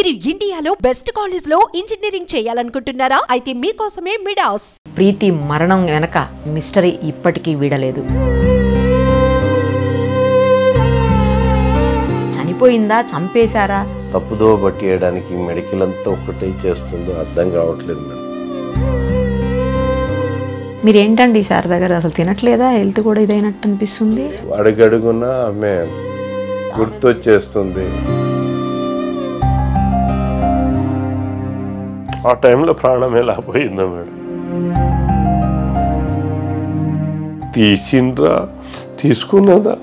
మీరు ఇండియాలో best college లో ఇంజనీరింగ్ చేయాలనుకుంటున్నారా అయితే మీకోసమే మిడాస్ ప్రీతి మరణం వెనక మిస్టరీ ఇప్పటికీ వీడలేదు చనిపోయిందా చంపేశారా తప్పుదో పట్టేయడానికి మెడికల్ అంతా ఒక్కటే చేస్తుందో అర్థం కావట్లేదు మేడం మీరేంటండి శారదా గారు అసలు తినట్లేదా హెల్త్ కూడా ఇదైనట్టు అనిపిస్తుంది అడుగడుగున ఆమె గుర్తొచ్చేస్తుంది ఆ టైంలో ప్రాణం ఎలా పోయిందో మేడం తీసిండ్రా తీసుకున్నదా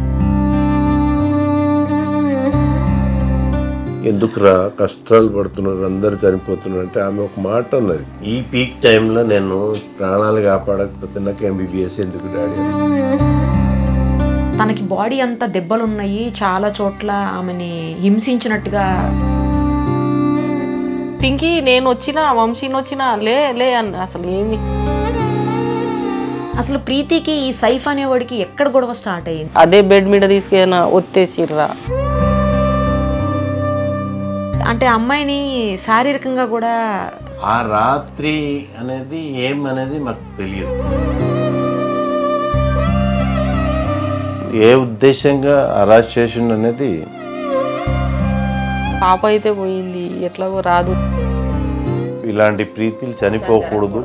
ఎందుకురా కష్టాలు పడుతున్నారు అందరు చనిపోతున్నారు అంటే ఆమె ఒక మాట అన్నది ఈ పీక్ టైంలో నేను ప్రాణాలు కాపాడకపోతే నాకు ఎంబీబీఎస్ ఎందుకు డాడీ అని. తనకి బాడీ అంతా దెబ్బలు ఉన్నాయి చాలా చోట్ల ఆమెని హింసించినట్టుగా పింకీ నేను వచ్చినా వంశీని వచ్చినా లే లే అని అసలు ఏమి అసలు ప్రీతికి ఈ సైఫ్ అనేవాడికి ఎక్కడ గొడవ స్టార్ట్ అయ్యింది అదే బెడ్ మీద తీసుకెళ్ళిన ఒత్తేసిర్రా అంటే అమ్మాయిని శారీరకంగా కూడా ఆ రాత్రి అనేది ఏం అనేది మాకు తెలియదు ఏ ఉద్దేశంగా అరెస్ట్ చేసిండు అనేది పాప అయితే పోయింది ఎట్లాగో రాదు ఇలాంటి ప్రీతిలు చనిపోకూడదు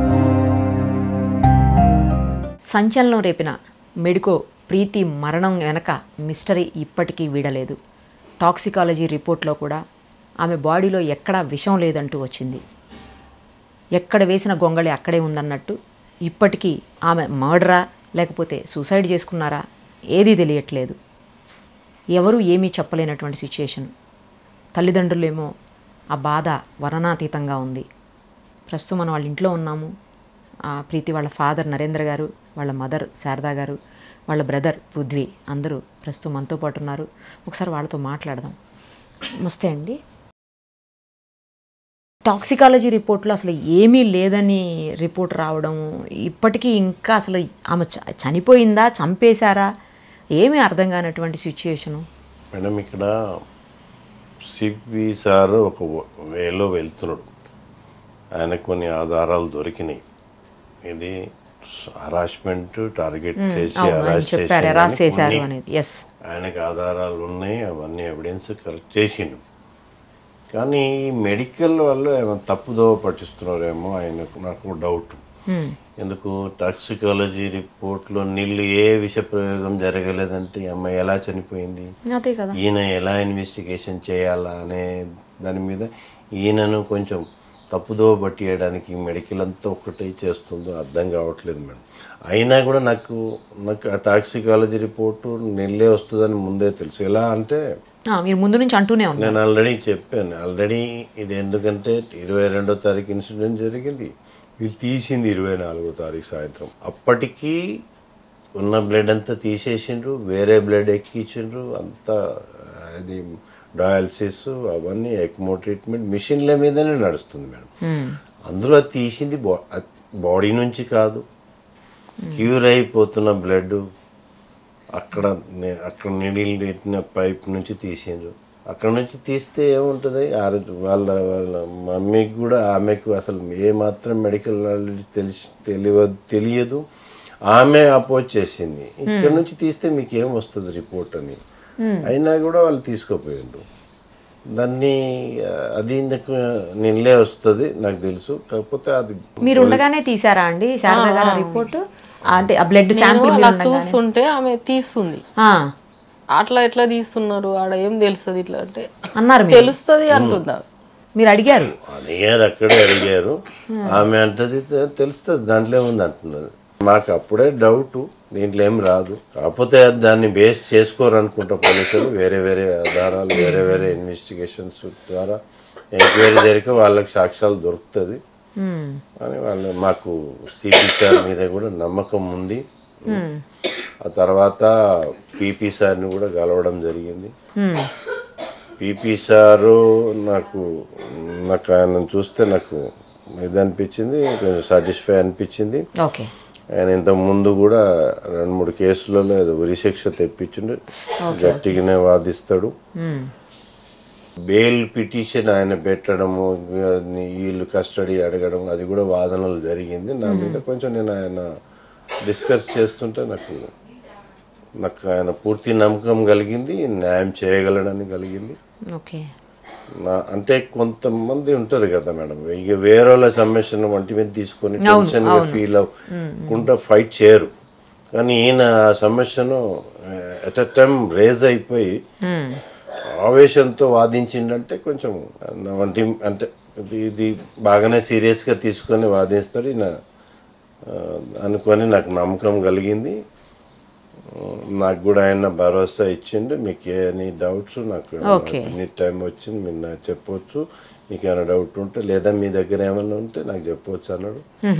సంచలనం రేపిన మెడికో ప్రీతి మరణం వెనక మిస్టరీ ఇప్పటికీ వీడలేదు టాక్సికాలజీ రిపోర్ట్లో కూడా ఆమె బాడీలో ఎక్కడా విషం లేదంటూ వచ్చింది ఎక్కడ వేసిన గొంగళి అక్కడే ఉందన్నట్టు ఇప్పటికీ ఆమె మర్డరా లేకపోతే సూసైడ్ చేసుకున్నారా ఏదీ తెలియట్లేదు ఎవరూ ఏమీ చెప్పలేనటువంటి సిచ్యుయేషన్ తల్లిదండ్రులేమో ఆ బాధ వర్ణనాతీతంగా ఉంది ప్రస్తుతం మనం వాళ్ళ ఇంట్లో ఉన్నాము ఆ ప్రీతి వాళ్ళ ఫాదర్ నరేంద్ర గారు వాళ్ళ మదర్ శారదా గారు వాళ్ళ బ్రదర్ పృథ్వీ అందరూ ప్రస్తుతం మనతో పాటు ఉన్నారు ఒకసారి వాళ్ళతో మాట్లాడదాం నమస్తే అండి టాక్సికాలజీ రిపోర్ట్లో అసలు ఏమీ లేదని రిపోర్ట్ రావడం ఇప్పటికీ ఇంకా అసలు ఆమె చ- చనిపోయిందా చంపేశారా ఏమీ అర్థం కానటువంటి సిచ్యుయేషను మేడం ఇక్కడ సిపి సార్ ఒక వేలో వెళ్తున్నాడు ఆయనకు కొన్ని ఆధారాలు దొరికినాయి ఇది హరాస్మెంట్ టార్గెట్ చేసి అవును ఆయన harass చెప్పారు చేసిండు ఎరాస్ అని చేశారు కొన్ని అనేది ఎస్ ఆయనకు ఆధారాలు ఉన్నాయి అవన్నీ ఎవిడెన్స్ కరెక్ట్ చేసిండు కానీ మెడికల్ వాళ్ళు ఏమైనా తప్పుదో పట్టిస్తున్నారేమో ఆయనకు నాకు డౌట్ ఎందుకు టాక్సికాలజీ రిపోర్ట్లో నీళ్ళు ఏ విష ప్రయోగం జరగలేదంటే ఈ అమ్మాయి ఎలా చనిపోయింది అదే కదా ఈయన ఎలా ఇన్వెస్టిగేషన్ చేయాలా అనే దాని మీద ఈయనను కొంచెం తప్పుదో పట్టియడానికి మెడికల్ అంతా ఒక్కటే చేస్తుందో అర్థం కావట్లేదు మేడం అయినా కూడా నాకు నాకు ఆ టాక్సికాలజీ రిపోర్టు నెల్లే వస్తుందని ముందే తెలుసు ఎలా అంటే ఆ, మీరు ముందు నుంచి అంటూనే ఉన్నారు నేను ఆల్రెడీ చెప్పాను ఆల్రెడీ ఇది ఎందుకంటే ఇరవై రెండో తారీఖు ఇన్సిడెంట్ జరిగింది వీళ్ళు తీసింది ఇరవై నాలుగో తారీఖు సాయంత్రం అప్పటికీ ఉన్న బ్లడ్ అంతా తీసేసిండ్రు వేరే బ్లడ్ ఎక్కించిండ్రు అంతా అది డయాలసిస్ అవన్నీ ఎక్మో ట్రీట్మెంట్ మిషన్ల మీదనే నడుస్తుంది మేడం మ్మ్. అందులో అది తీసింది బాడీ నుంచి కాదు క్యూర్ అయిపోతున్న బ్లడ్ అక్కడ నే- అక్కడ నీడిల్ పెట్టిన పైప్ నుంచి తీసిండ్రు అక్కడ నుంచి తీస్తే ఏముంటుంది ఆ రోజు వాళ్ళ వాళ్ళ మమ్మీకి కూడా ఆమెకు అసలు ఏ మాత్రం మెడికల్ నాలెడ్జ్ తెలిసి తెలియదు తెలియదు ఆమె అపోజ్ చేసింది ఇక్కడ నుంచి తీస్తే మీకు ఏం వస్తుంది రిపోర్ట్ అని అయినా కూడా వాళ్ళు తీసుకోపోయిండ్రు దాన్ని ఆ, అది ఇందుకు నిన్నే వస్తుంది నాకు తెలుసు కాకపోతే అది మీరు ఉండగానే తీసారా అండి శారదా గారి రిపోర్ట్ అంటే ఆ బ్లడ్ శాంపిల్ నేను మీరు అలా ఉండగానే చూస్తుంటే ఆమె తీస్తుంది ఆ, అట్లా ఎట్లా తీస్తున్నారు ఆడ ఏం తెలుస్తుంది ఇట్లా అంటే అన్నారు మీరు తెలుస్తుంది అంటున్నారు మీరు అడిగారు అడిగారు అక్కడే అడిగారు ఆమె అంటది "తె- తెలుస్తుంది దాంట్లో ఏముంది అంటున్నది మాకు అప్పుడే డౌట్ దీంట్లో ఏం రాదు కాకపోతే దాన్ని బేస్ చేసుకోరు అనుకుంటా పోలీసులు వేరే వేరే ఆధారాలు వేరే వేరే ఇన్వెస్టిగేషన్స్ ద్వారా ఎంక్వైరీ జరిగి వాళ్ళకి సాక్ష్యాలు దొరుకుతుంది మ్మ్. అని వాళ్ళు మాకు సిపి సార్ మీద కూడా నమ్మకం ఉంది ఆ తర్వాత పిపి సార్ని కూడా కలవడం జరిగింది మ్మ్. పిపి సారు నాకు నాకు ఆయన చూస్తే నాకు ఇది అనిపించింది కొంచెం సాటిస్ఫై అనిపించింది ఓకే ఆయన ఇంత ముందు కూడా రెండు మూడు కేసులలో ఏదో ఉరిశిక్ష తెప్పించిండు గట్టిగానే వాదిస్తాడు మ్మ్. బెయిల్ పిటిషన్ ఆయన పెట్టడము వీళ్ళు కస్టడీ అడగడం అది కూడా వాదనలు జరిగింది నా మీద కొంచెం నేను ఆయన డిస్కస్ చేస్తుంటే నాకు నాకు ఆయన పూర్తి నమ్మకం కలిగింది న్యాయం చేయగలడని కలిగింది ఓకే నా అంటే కొంతమంది ఉంటారు కదా మేడం ఇక వేరే వాళ్ళ సమస్యను వంటి మీద తీసుకొని టెన్షన్ ఫీల్ అవ్వకుండా ఫైట్ చేయరు కానీ ఈయన ఆ సమస్యను ఎట్ అ టైం రేజ్ అయిపోయి ఆవేశంతో వాదించిండంటే కొంచెం నా వంటి అంటే ఇది ఇది బాగానే సీరియస్గా తీసుకొని వాదిస్తాడు ఈయన ఆ, అనుకొని నాకు నమ్మకం కలిగింది ఆ, నాకు కూడా ఆయన భరోసా ఇచ్చిండు మీకు ఎనీ డౌట్స్ నాకు Okay. ఎనీ టైం వచ్చింది మీరు నాకు చెప్పొచ్చు మీకు ఏమైనా డౌట్ ఉంటే లేదా మీ దగ్గర ఏమైనా ఉంటే నాకు చెప్పొచ్చు అన్నాడు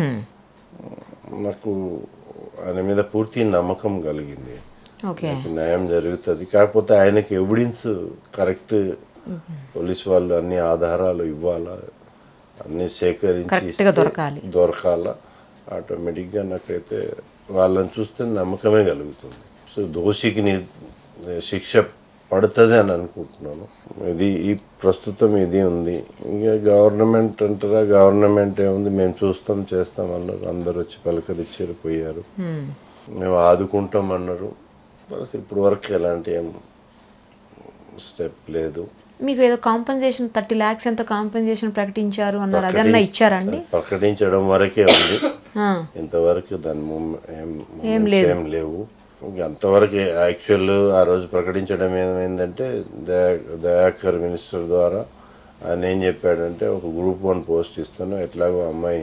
నాకు ఆయన మీద పూర్తి నమ్మకం కలిగింది ఓకే నాకు న్యాయం జరుగుతుంది కాకపోతే ఆయనకి ఎవిడెన్స్ కరెక్ట్ పోలీస్ వాళ్ళు అన్ని ఆధారాలు ఇవ్వాలా అన్ని సేకరించి Correct గా ఇస్తే దొరకాలి. దొరకాల ఆటోమేటిక్గా నాకైతే వాళ్ళని చూస్తే నమ్మకమే కలుగుతుంది సో దోషికి ని- శిక్ష పడుతుంది అని అనుకుంటున్నాను ఇది ఈ ప్రస్తుతం ఇది ఉంది ఇంకా గవర్నమెంట్ అంటారా గవర్నమెంట్ ఏముంది మేము చూస్తాం చేస్తాం అన్నారు అందరు వచ్చి పలకరించారు పోయారు మేము ఆదుకుంటాం అన్నారు బస్ ఇప్పుడు వరకు ఎలాంటి ఏం స్టెప్ లేదు మీకు ఏదో కాంపెన్సేషన్ థర్టీ ల్యాక్స్ ఎంత కాంపెన్సేషన్ ప్రకటించారు అన్నారు అదన్నా ఇచ్చారండి ప్రకటించడం వరకే ఉంది ఆ, ఇంతవరకు దాని మూవ్- ఏం ఏం movements లేదు. ఏం లేవు ఇంక అంతవరకు యాక్చువల్ ఆ రోజు ప్రకటించడం ఏమైందంటే దయా దయాకర్ మినిస్టర్ ద్వారా ఆయన ఏం చెప్పాడంటే ఒక గ్రూప్ వన్ పోస్ట్ ఇస్తాను ఎట్లాగో అమ్మాయి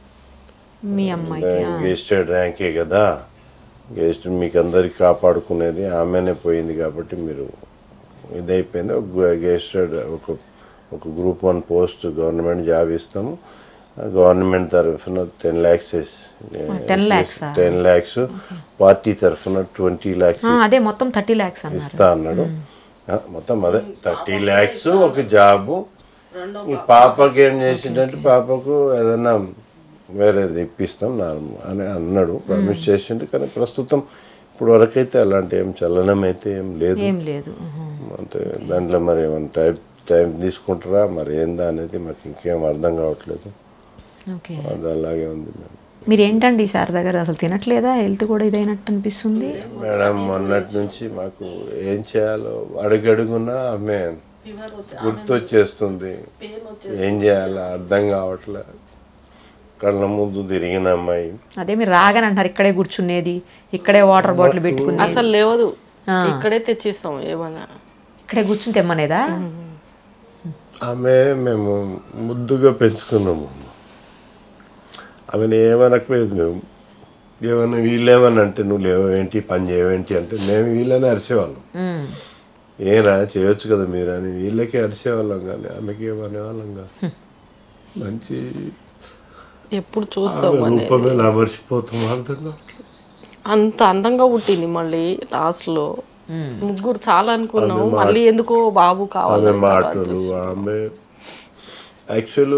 మీ అమ్మాయికి ఆ. గెస్టెడ్ ర్యాంకే కదా గెస్ట్ మీకు అందరికి కాపాడుకునేది ఆమెనే పోయింది కాబట్టి మీరు ఇదైపోయింది ఒక గెస్టెడ్ ఒక ఒక group one post government job ఇస్తాము గవర్నమెంట్ తరఫున టెన్ ల్యాక్స్ 10 lakhs ఆ? టెన్ ల్యాక్స్ పార్టీ తరఫున ట్వంటీ ల్యాక్స్ ఆ, అదే మొత్తం థర్టీ ల్యాక్స్ అన్నారు ఇస్తా అన్నాడు ఆ, మొత్తం అదే థర్టీ ల్యాక్స్ ఒక జాబు ఈ పాపకి ఏం చేసిండంటే పాపకు ఏదైనా వేరేది ఇప్పిస్తాం నా అని అన్నాడు ప్రామిస్ చేసిండు కానీ ప్రస్తుతం ఇప్పుడు వరకైతే అలాంటి ఏం చలనం అయితే ఏం లేదు ఏం లేదు ఉహు. అంటే దాంట్లో మరి ఏమైనా టైం టైం తీసుకుంటారా మరి ఏందా అనేది మాకు ఇంకేం అర్థం కావట్లేదు ఓకే అది అలాగే ఉంది మేడం మీరు ఏంటండి శారదా గారు అసలు తినట్లేదా హెల్త్ కూడా ఇదైనట్టు అనిపిస్తుంది మేడం మొన్నటి నుంచి మాకు ఏం చేయాలో అడుగడుగునా ఆమె గుర్తొచ్చేస్తుంది ఏం చేయాలో అర్థం కావట్లే కళ్ళ ముందు తిరిగిన అమ్మాయి అదే మీరు రాగానే అంటారు ఇక్కడే కూర్చునేది ఇక్కడే వాటర్ బాటిల్ పెట్టుకుని అసలు లేవదు ఇక్కడే తెచ్చిస్తాం ఏమన్నా ఇక్కడే కూర్చుని తెమ్మనేదా ఆమె మేము ముద్దుగా పెంచుకున్నాము ఆమెను ఏమనకపోయేది మేము ఏమన్నా వీళ్ళేమని అంటే నువ్వు లేవేంటి పని చేయవేంటి అంటే మేము వీళ్ళని అరిసేవాళ్ళం ఉమ్. ఏరా చేయొచ్చు కదా మీరు అని వీళ్ళకి అరిసేవాళ్ళం కానీ ఆమెకి ఏమనేవాళ్ళం కాదు మంచి ఎప్పుడు చూస్తాం ఆమె అనేది రూపమే నా మర్చిపోతాం అర్థం కావట్లేదు. అంత అందంగా పుట్టింది మళ్ళీ లాస్ట్ లో ముగ్గురు చాలా అనుకున్నాం మళ్ళీ ఎందుకో బాబు కావాలి ఆమె మాటలు ఆమె యాక్చువల్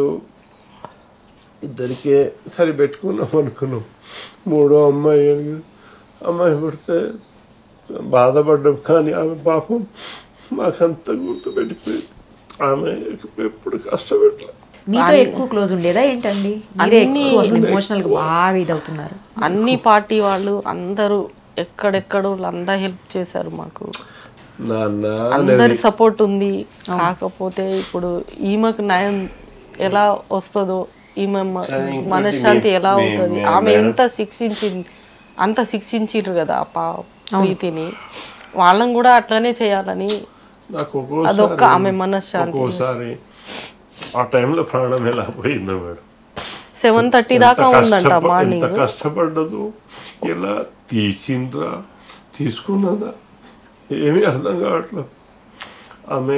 ఇద్దరికే సరి పెట్టుకున్నాం అనుకున్నాం మూడో అమ్మాయి అని అమ్మాయి పుడితే బాధపడ్డాం కానీ ఆమె పాపం మాకంత గుర్తు పెట్టిపోయింది ఆమె ఎప్పుడు కష్టపెట్టలే మీతో ఎక్కువ క్లోజ్ ఉండేదా ఏంటండి మీరే ఎక్కువ అసలు ఎమోషనల్ గా బాగా ఇదవుతున్నారు అన్ని పార్టీ వాళ్ళు అందరూ ఎక్కడెక్కడ అందరూ హెల్ప్ చేశారు మాకు నాన్న అందరి సపోర్ట్ ఉంది కాకపోతే ఇప్పుడు ఈమెకు న్యాయం ఎలా వస్తుందో ఈమె మ- మనశ్శాంతి ఎలా అవుతుంది ఆమె ఎంత శిక్షించింది అంత శిక్షించారు కదా ఆ పా ప్రీతిని వాళ్ళని కూడా అట్లానే చేయాలని నాకు అదొక్క ఒక్కోసారి ఆమె మనశ్శాంతి ఒక్కోసారి ఆ టైంలో ప్రాణం ఎలా పోయిందో మేడం సెవెన్ థర్టీ దాకా ఎంత ఉందంట కష్టప- మార్నింగ్ ఎంత కష్టపడ్డదు ఎలా తీసిండ్రా తీసుకున్నదా ఏమీ అర్థం కావట్లేదు ఆమె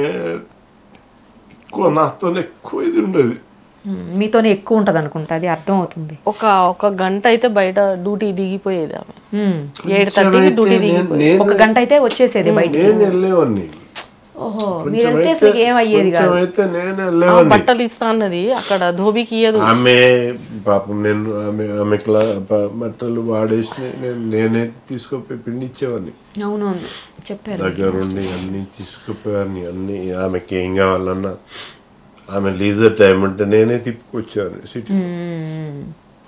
ఎక్కువ నాతో ఎక్కువ ఇది ఉండేది ఉమ్, మీతోనే ఎక్కువ ఉంటది అనుకుంటా అది అర్థం అవుతుంది ఒక ఒక గంట అయితే బయట డ్యూటీ దిగిపోయేది ఆమె ఉమ్. ఏడు థర్టీకి డ్యూటీ దిగిపోయేది నేను ఒక గంట అయితే వచ్చేసేది బయట నేను వెళ్ళేవాడిని ఓహో మీరు వెళ్తే అసలు ఏం అయ్యేది కాదు అయితే నేను ఆ వెళ్ళేవాడిని బట్టలు ఇస్తా అన్నది అక్కడ ధోబికి ఇయ్యదు ఆమె పాపం నేను ఆమె ఆమె క్లా ప- బట్టలు వాడేసి నేను నేనే తీసుకుపోయి పిండి ఇచ్చేవాడిని అవునవును చెప్పారు దగ్గరుండి అన్ని తీసుకుపోయాన్ని అన్ని ఆమెకి ఏం కావాలన్నా ఆమె లీజర్ టైం అంటే నేనే తిప్పుకొచ్చాను సిటీ మ్మ్.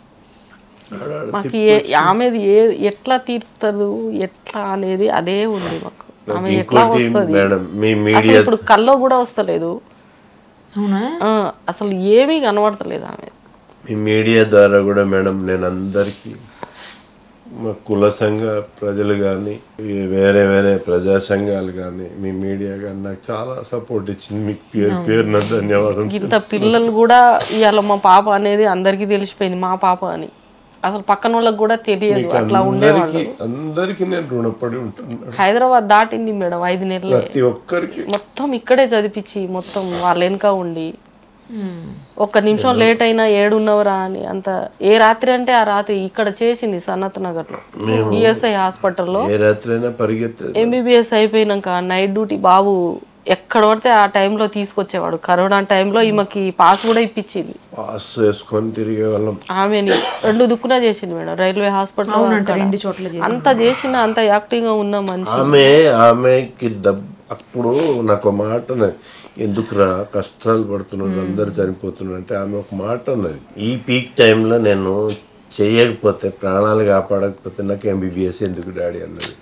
మాకు ఏ ఆమెది ఏ ఎట్లా తీరుతుంది ఎట్లా అనేది అదే ఉంది మాకు ఆమె ఎట్లా ఇంకోటి వస్తుంది మేడం మీ అసలు మీడియా ఇప్పుడు కల్లో కూడా వస్తలేదు అవునా ఆ, అసలు ఏమీ కనబడతలేదు ఆమె మీ మీడియా ద్వారా కూడా మేడం నేను అందరికీ మా కుల సంఘ ప్రజలు కానీ వేరే వేరే ప్రజా సంఘాలు కానీ మీ మీడియా కానీ నాకు చాలా సపోర్ట్ ఇచ్చింది మీకు పేరు పేరున ధన్యవాదం ఇంత పిల్లలు కూడా ఇవాళ మా పాప అనేది అందరికీ తెలిసిపోయింది మా పాప అని అసలు పక్కన వాళ్ళకి కూడా తెలియదు అట్లా ఉండేవాళ్ళు అందరికీ అందరికీ నేను రుణపడి ఉంటాను హైదరాబాద్ దాటింది మేడం ఐదు నెలలే ప్రతి ఒక్కరికి మొత్తం ఇక్కడే చదివించి మొత్తం వాళ్ళ వెనుక ఉండి మ్మ్. ఒక్క నిమిషం లేట్ అయినా ఏడున్నవరా అని అంత ఏ రాత్రి అంటే ఆ రాత్రి ఇక్కడ చేసింది సన్నత్ నగర్ లో ఈఎస్ఐ హాస్పిటల్లో ఏ రాత్రి అయినా పరిగెత్తే ఎంబీబీఎస్ అయిపోయినాక నైట్ డ్యూటీ బాబు ఎక్కడ పడితే ఆ టైంలో తీసుకొచ్చేవాడు కరోనా టైంలో ఈమెకి పాస్ కూడా ఇప్పించింది పాస్ వేసుకొని తిరిగే వాళ్ళం ఆమెని రెండు దుక్కున చేసింది మేడం రైల్వే హాస్పిటల్ అవునంట రెండు చోట్ల చేసి అంత చేసిన అంత యాక్టివ్ గా ఉన్న మనిషి ఆమె ఆమెకి డబ్ అప్పుడు నాకు ఒక మాట అన్నది ఎందుకురా కష్టాలు పడుతున్నారు అందరు చనిపోతున్నారు అంటే ఆమె ఒక మాట అన్నది ఈ పీక్ టైంలో నేను చేయకపోతే ప్రాణాలు కాపాడకపోతే నాకు ఎంబీబీఎస్ ఎందుకు డాడీ అన్నది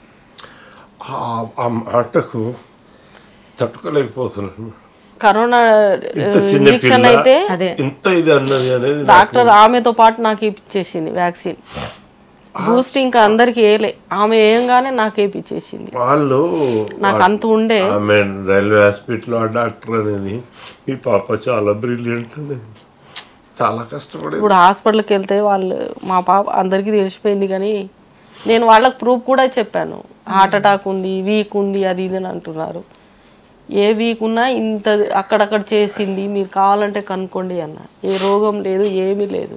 ఆ- ఆ మాటకు తట్టుకోలేకపోతున్నాను కరోనా ఇంత చిన్న ఇంజక్షన్ పిల్ల అయితే అదే ఇంత ఇది అన్నది అనేది డాక్టర్ ఆమెతో పాటు నాకు ఇప్పించేసింది వ్యాక్సిన్ బూస్ట్ ఇంకా అందరికి వేయలే ఆమె వేయంగానే నాకు వేపించేసింది వాళ్ళు నాకు అంత ఉండే ఆమె రైల్వే హాస్పిటల్ ఆ డాక్టర్ అనేది మీ పాప చాలా బ్రిలియంట్ అనేది చాలా కష్టపడేది ఇప్పుడు హాస్పిటల్కి వెళ్తే వాళ్ళు మా పాప అందరికీ తెలిసిపోయింది కానీ నేను వాళ్ళకి ప్రూఫ్ కూడా చెప్పాను హార్ట్ అటాక్ ఉంది వీక్ ఉంది అది ఇది అని అంటున్నారు ఏ వీక్ ఉన్నా ఇంత అక్కడక్కడ చేసింది మీరు కావాలంటే కనుక్కోండి అన్న ఏ రోగం లేదు ఏమీ లేదు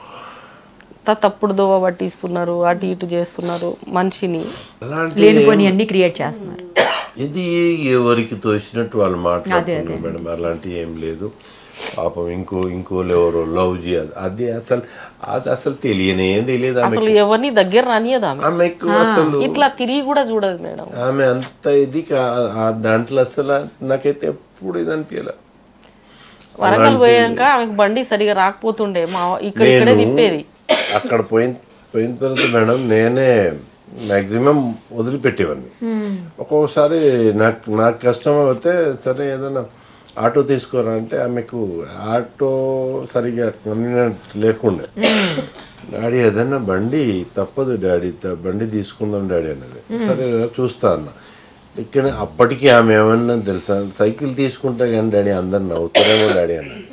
త- తప్పుడు దోవ పట్టిస్తున్నారు అటు ఇటు చేస్తున్నారు మనిషిని అలాంటి లేనిపోని అన్ని క్రియేట్ చేస్తున్నారు ఇది ఎవరికి తోచినట్టు వాళ్ళు మాట్లాడుతున్నారు మేడం అలాంటి ఏం లేదు పాపం ఇంకో ఇంకోళ్ళు ఎవరో లవ్ చేయాలి అది అసలు అది అసలు తెలియనే తెలియదు ఆమె అసలు ఎవరిని దగ్గర రానియదు ఆమె ఆమెకు అసలు ఇట్లా తిరిగి కూడా చూడదు మేడం ఆమె అంత ఇది కా- ఆ దాంట్లో అసలు నాకైతే ఎప్పుడు ఇది అనిపించలే వరంగల్ పోయాక ఆమెకు బండి సరిగా రాకపోతుండే మా ఇక్కడ ఇక్కడే తిప్పేది అక్కడ పోయిన పోయిన తర్వాత మేడం నేనే మ్యాక్సిమం వదిలిపెట్టేవాడిని ఒక్కొక్కసారి నాకు నాకు కష్టం అయితే సరే ఏదైనా ఆటో తీసుకోరా అంటే ఆమెకు ఆటో సరిగా కన్వీనియంట్ లేకుండే డాడీ ఏదైనా బండి తప్పదు డాడీ త- బండి తీసుకుందాం డాడీ అన్నది సరే రా, చూస్తా అన్న ఇక్కడ అప్పటికి ఆమె ఏమన్నా తెలుసా సైకిల్ తీసుకుంటా కానీ డాడీ అందరు నవ్వుతారేమో డాడీ అన్నది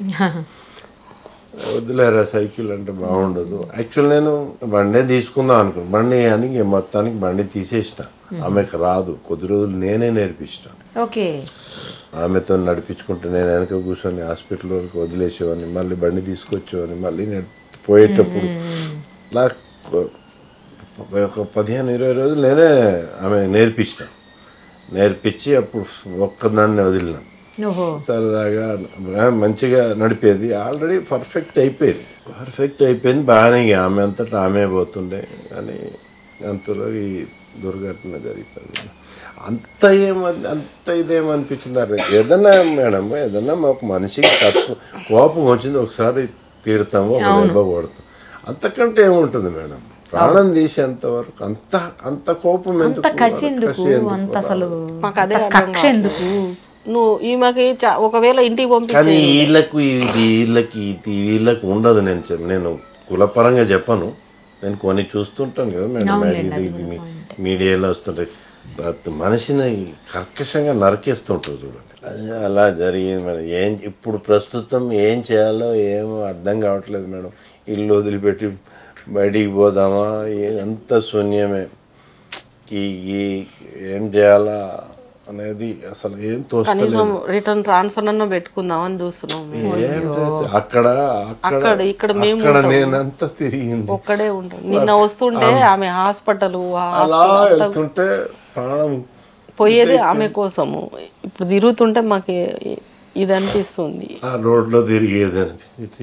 వద్దులేరా సైకిల్ అంటే బాగుండదు యాక్చువల్ నేను బండే తీసుకుందాం అనుకున్నాను బండి అని మొత్తానికి బండి తీసేసిన ఆమెకు రాదు కొద్ది రోజులు నేనే నేర్పించిన ఓకే ఆమెతో నడిపించుకుంటూ నేను వెనక కూర్చొని హాస్పిటల్ వరకు వదిలేసేవాడిని మళ్ళీ బండి తీసుకొచ్చేవాడిని మళ్ళీ నేను పోయేటప్పుడు ఇలా కొ- ఒక పదిహేను ఇరవై రోజులు నేనే ఆమె నేర్పించిన నేర్పించి అప్పుడు ఒక్కదాన్ని వదిలినాను ఓహో సరదాగా ఆ, మంచిగా నడిపేది ఆల్రెడీ పర్ఫెక్ట్ అయిపోయింది పర్ఫెక్ట్ అయిపోయింది బాగానే ఇక ఆమె అంతటా ఆమె పోతుండే కానీ అంతలో ఈ దుర్ఘటన జరిగిపోయింది అంత ఏమ అంత ఇదేమనిపించింది అర్థం ఏదన్నా మేడం ఏదన్నా మాకు మనిషికి తప్పు కోపం వచ్చింది ఒకసారి తీడతాము ఒక దెబ్బ కొడతాం అంతకంటే ఏముంటుంది మేడం ప్రాణం తీసేంత వరకు అంత అంత కోపం అంత ఎందుకు కసి ఎందుకు కసి ఎందుకు? అంత అసలు మాకు అదే అంత కక్ష ఎందుకు నువ్వు ఈమెకి చ- ఒకవేళ ఇంటికి పంపి కానీ వీళ్ళకు ఇది వీళ్ళకి ఇది వీళ్ళకి ఉండదు నేను చెప్- నేను కులపరంగా చెప్పను నేను కొన్ని చూస్తుంటాను కదా మేడం ఇది- ఇది మీ- మీడియాలో వస్తుంటాయి బట్ మనిషిని కర్కశంగా నరికేస్తుంటారు చూడండి అది అలా జరిగింది మేడం ఏం ఇప్పుడు ప్రస్తుతం ఏం చేయాలో ఏమో అర్థం కావట్లేదు మేడం ఇల్లు వదిలిపెట్టి బయటికి పోదామా ఏ- అంత శూన్యమే ఈ ఈ- ఏం చేయాలా అనేది అసలు ఏం తోస్తలేదు కనీసం రిటర్న్ ట్రాన్స్ఫర్ అన్న పెట్టుకుందాం అని చూస్తున్నాం మేము. ఏం లేదు. అక్కడ అక్కడ అక్కడ ఇక్కడ మేము అక్కడ నేనంతా తిరిగింది ఒక్కడే ఉంటాం నిన్న వస్తుంటే ఆమె హాస్పిటల్ అలా వెళ్తుంటే ప్రాణం పోయేది ఆమె కోసము ఇప్పుడు తిరుగుతుంటే మాకు ఏ- ఇది అనిపిస్తుంది ఆ రోడ్లో తిరిగేదానికి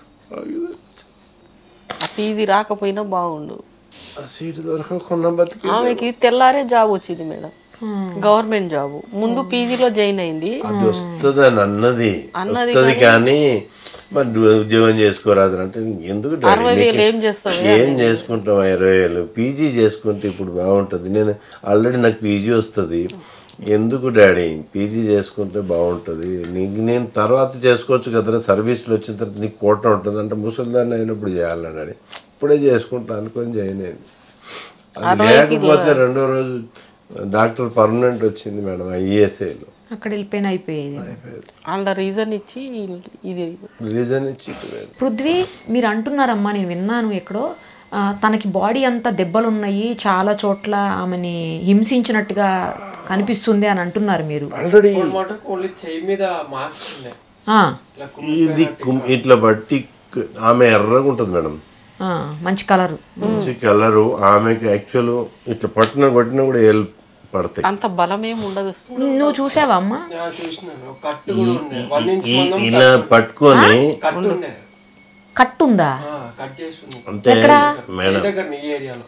పీజీ రాకపోయినా బాగుండు ఆ సీటు దొరకకుండా బతికి ఆమెకి తెల్లారే జాబ్ వచ్చింది మేడం గవర్నమెంట్ జాబ్ ముందు పీజీలో జాయిన్ అయింది అది వస్తుందని అన్నది వస్తుంది కానీ మరి నువ్వు ఉద్యోగం చేసుకోరాదు అంటే ఎందుకు డాడీ అరవై నీకు వేలు ఏం చేస్తావు ఏం చేసుకుంటాం ఇరవై వేలు పీజీ చేసుకుంటే ఇప్పుడు బాగుంటుంది నేను ఆల్రెడీ నాకు పీజీ వస్తుంది ఎందుకు డాడీ పీజీ చేసుకుంటే బాగుంటుంది నీకు నేను తర్వాత చేసుకోవచ్చు కదరా సర్వీస్లో వచ్చిన తర్వాత నీకు కోట ఉంటుంది అంటే ముసలిదాన్ని అయినప్పుడు చేయాలని డాడీ ఇప్పుడే చేసుకుంటా అనుకొని జాయిన్ అయింది అది లేకపోతే రెండో రోజు డాక్టర్ పర్మనెంట్ వచ్చింది మేడం ఐఏఎస్ఐలో అక్కడ వెళ్ళిపోయిన అయిపోయేది వాళ్ళ రీజన్ ఇచ్చి ఇది రీజన్ ఇచ్చి ఇటు పోయింది. పృథ్వీ మీరు అంటున్నారమ్మా నేను విన్నాను ఎక్కడో ఆ, తనకి బాడీ అంతా దెబ్బలు ఉన్నాయి చాలా చోట్ల ఆమెని హింసించినట్టుగా కనిపిస్తుంది అని అంటున్నారు మీరు ఆల్రెడీ మటుకు ఓన్లీ చెయ్యి మీద మార్క్స్ ఉన్నాయి ఆ, ఇట్లా ఇది కుమ్- ఇట్లా బట్టి క- ఆమె ఎర్రగా ఉంటుంది మేడం ఆ, మంచి కలరు మంచి కలరు ఆమెకి యాక్చువల్ ఇట్లా పట్టిన పట్టిన కూడా ఏళ్ళు పడతాయి అంత బలం ఏమి ఉండదు నువ్వు చూసావా అమ్మా నేను చూసినాను ఒక కట్టు కూడా ఉండే వన్ ఇంచ్ ఈ- మందం ఇలా పట్టుకొని కట్టు ఉండే కట్టు ఉందా ఆ, కట్ చేసి ఉంది అంటే మేడం చెయ్యి దగ్గర ఈ ఏరియాలో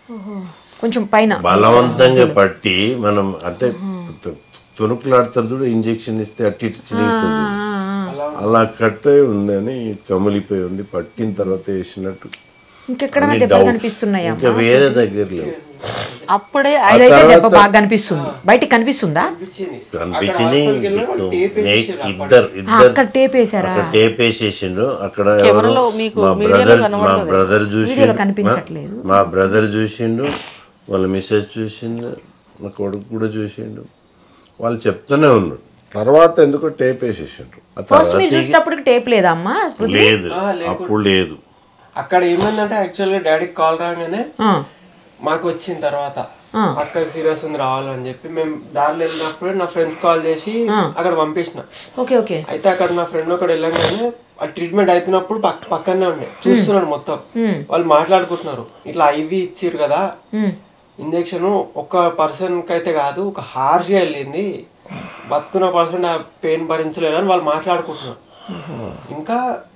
కొంచెం పైన బలవంతంగా పట్టి మనం అంటే తు- తునుకులాడుతారు చూడు ఇంజెక్షన్ ఇస్తే అట్టి ఇటు చినిగిపోతుంది అలా కట్టిపోయి ఉంది అని కమిలిపోయి ఉంది పట్టిన తర్వాత వేసినట్టు ఇంకెక్కడైనా అన్ని దెబ్బలు doubt. కనిపిస్తున్నాయా ఇంకా వేరే దగ్గర లేవు అప్పుడే అదైతే దెబ్బ బాగా కనిపిస్తుంది బయటికి కనిపిస్తుందా అనిపించింది కనిపించింది వెళ్ళినప్పుడు టేప్ వేసేసారు ఇద్దరు ఆ, ఇద్దరు అక్కడ టేప్ వేసారా అక్కడ టేప్ వేసేసిండు అక్కడ కెమెరాలో ఎవరో మీకు మా వీడియోలో బ్రదర్ మా కనబడదు. బ్రదర్ వీడియోలో చూసిండు కనిపించట్లేదు. మా- మా బ్రదర్ చూసిండు వాళ్ళ మిస్సెస్ చూసిండు నా కొడుకు కూడా చూసిండు వాళ్ళు చెప్తూనే ఉన్నారు తర్వాత ఎందుకో టేప్ వేసేసిండ్రు ఆ ఫస్ట్ తర్వాత మీరు చూసేటప్పటికి టేప్ లేదా అమ్మా పృథ్వీ లేదు అప్పుడు లేదు అక్కడ ఏమైందంటే యాక్చువల్గా డాడీకి కాల్ రాగానే ఆ, మాకు వచ్చిన తర్వాత ఆ. అక్కడ సీరియస్ ఉంది రావాలని చెప్పి మేము దారిలో వెళ్ళినప్పుడు నా ఫ్రెండ్స్ కాల్ చేసి అక్కడ పంపించిన ఓకే ఓకే అయితే అక్కడ నా ఫ్రెండ్ ఒకటి వెళ్ళంగానే ఆ ట్రీట్మెంట్ అవుతున్నప్పుడు పక్క పక్కనే ఉండే చూస్తున్నాడు మొత్తం వాళ్ళు మాట్లాడుకుంటున్నారు ఇట్లా ఐవి ఇచ్చిర్రు కదా ఉమ్, ఇంజెక్షన్ ఒక పర్సన్ కి అయితే కాదు ఒక హార్ష్ గా వెళ్ళింది బతుకున్న పర్సన్ ఆ పెయిన్ భరించలేదని వాళ్ళు మాట్లాడుకుంటున్నారు ఇంకా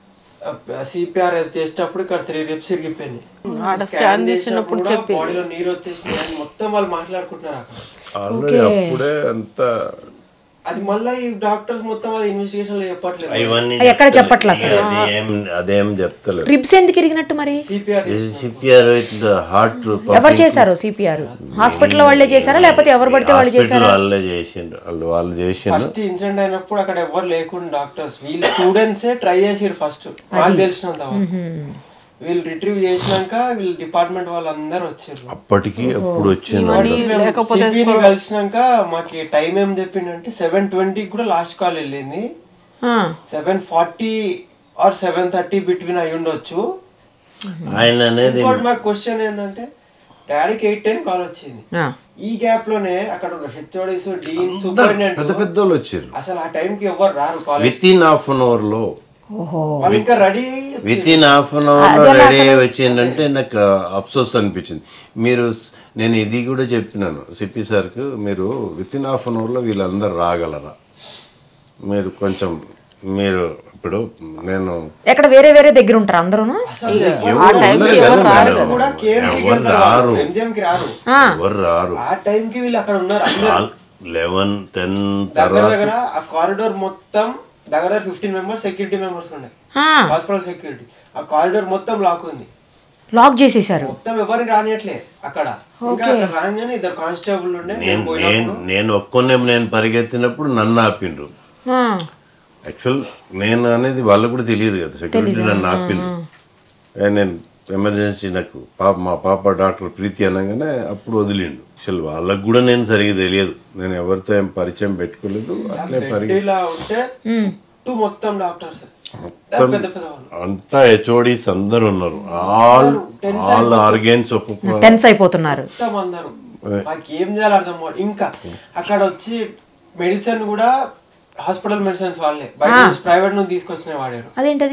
సిపిఆర్ చేసేటప్పుడు ఇక్కడ త్రీ రిప్స్ ఇరిగిపోయింది స్కాన్ చేసినప్పుడు బాడీలో నీరు వచ్చేసింది అని మొత్తం వాళ్ళు మాట్లాడుకుంటున్నారు అక్కడ ఆల్రెడీ అప్పుడే అంత అది మళ్ళీ ఈ డాక్టర్స్ మొత్తం అది ఇన్వెస్టిగేషన్ లో చెప్పట్లేదు ఇవన్నీ అది ఎక్కడ చెప్పట్లా అసలు అది ఏం అదేం చెప్తలేదు రిబ్స్ ఎందుకు ఇరిగినట్టు మరి సిపిఆర్ సిపిఆర్ ఇట్లా హార్ట్ ఎవరు చేశారు సిపిఆర్ హాస్పిటల్ వాళ్ళే చేశారా లేకపోతే ఎవరు పడితే వాళ్ళు చేశారా వాళ్ళే చేసిండ్రు వాళ్ళు వాళ్ళు చేసిండ్రు ఫస్ట్ ఇన్సిడెంట్ అయినప్పుడు అక్కడ ఎవరు లేకుండా డాక్టర్స్ వీళ్ళు స్టూడెంట్సే ట్రై చేసిరు ఫస్ట్ నాకు తెలిసినంత వరకు. వీళ్ళు రిట్రీవ్ చేసినాక వీళ్ళు డిపార్ట్మెంట్ వాళ్ళందరూ వచ్చారు అప్పటికి అప్పుడు వచ్చింది సిపిని కలిసినాక మాకు టైం ఏం చెప్పిండంటే సెవెన్ ట్వంటీకి కూడా లాస్ట్ కాల్ వెళ్ళింది ఆ, seven forty or seven thirty between అయి ఉండొచ్చు ఆయన అనేది ఇంకోటి మాకు క్వశ్చన్ ఏంటంటే డాడీకి ఎయిట్ టెన్ కాల్ వచ్చింది ఆ. ఈ గ్యాప్ లోనే అక్కడ హెచ్ఓడిస్ డీన్ సూపరింటెండెంట్ పెద్ద పెద్ద వాళ్ళు వచ్చారు అసలు ఆ టైం కి ఎవరు రారు college within half an hour లో ఓహో వాళ్ళు ఇంకా ready within half an hour లో రెడీ అయ్యి వచ్చిందంటే నాకు అఫ్సోస్ అనిపించింది మీరు నేను ఇది కూడా చెప్పినాను సిపి సార్కు మీరు విత్ ఇన్ హాఫ్ అన్ అవర్లో వీళ్ళందరూ రాగలరా మీరు కొంచెం మీరు ఇప్పుడు నేను ఎక్కడ వేరే వేరే దగ్గర ఉంటారు అందరూను ఎవరు ఉండరు కదా మేడం. కూడా కేఎంసీ ఎవరు రారు ఎంజిఎం కి రారు ఆ, ఎవరు రారు ఆ టైం కి వీళ్ళు అక్కడ ఉన్నారు అందరూ లెవెన్ టెన్ దగ్గర తర్వాత దగ్గర ఆ కారిడోర్ మొత్తం దగ్గర ఫిఫ్టీన్ మెంబర్స్ సెక్యూరిటీ మెంబర్స్ ఉన్నాయి ఆ, హాస్పిటల్ సెక్యూరిటీ ఆ కారిడోర్ మొత్తం లాక్ ఉంది లాక్ చేసేసారు మొత్తం ఎవరిని రానియట్లే అక్కడ ఇంకా అక్కడ రాగానే ఇద్దరు కానిస్టేబుల్ ఉండే నేను మేము నేను పోయినప్పుడు నేను ఒక్కొన్నే నేను పరిగెత్తినప్పుడు నన్ను ఆపిండ్రు ఆ, యాక్చువల్ నేను అనేది వాళ్ళకు కూడా తెలియదు కదా సెక్యూరిటీ నన్ను ఆపిండ్రు ఏ నేను ఎమర్జెన్సీ నాకు పాప మా పాప డాక్టర్ ప్రీతి అనగానే అప్పుడు వదిలిండు అసలు వాళ్ళకు కూడా నేను సరిగ్గా తెలియదు నేను ఎవరితో ఏం పరిచయం పెట్టుకోలేదు అట్లే పరిగె ఇలా ఉంటే చుట్టూ మొత్తం డాక్టర్స్ పెద్ద పెద్ద వాళ్ళు అంతా హెచ్ఓడీస్ అందరు ఉన్నారు ఆల్ ఆల్ ఆర్గన్స్ ఒక్కొక్క టెన్స్ అయిపోతున్నారు మొత్తం అందరూ మాకు ఏం చేయాలి అర్థం కాదు. ఇంకా అక్కడ వచ్చి మెడిసిన్ కూడా హాస్పిటల్ మెడిసిన్స్ వాళ్ళే బయట ప్రైవేట్ నుంచి తీసుకొచ్చిన వాడారు అదేంటది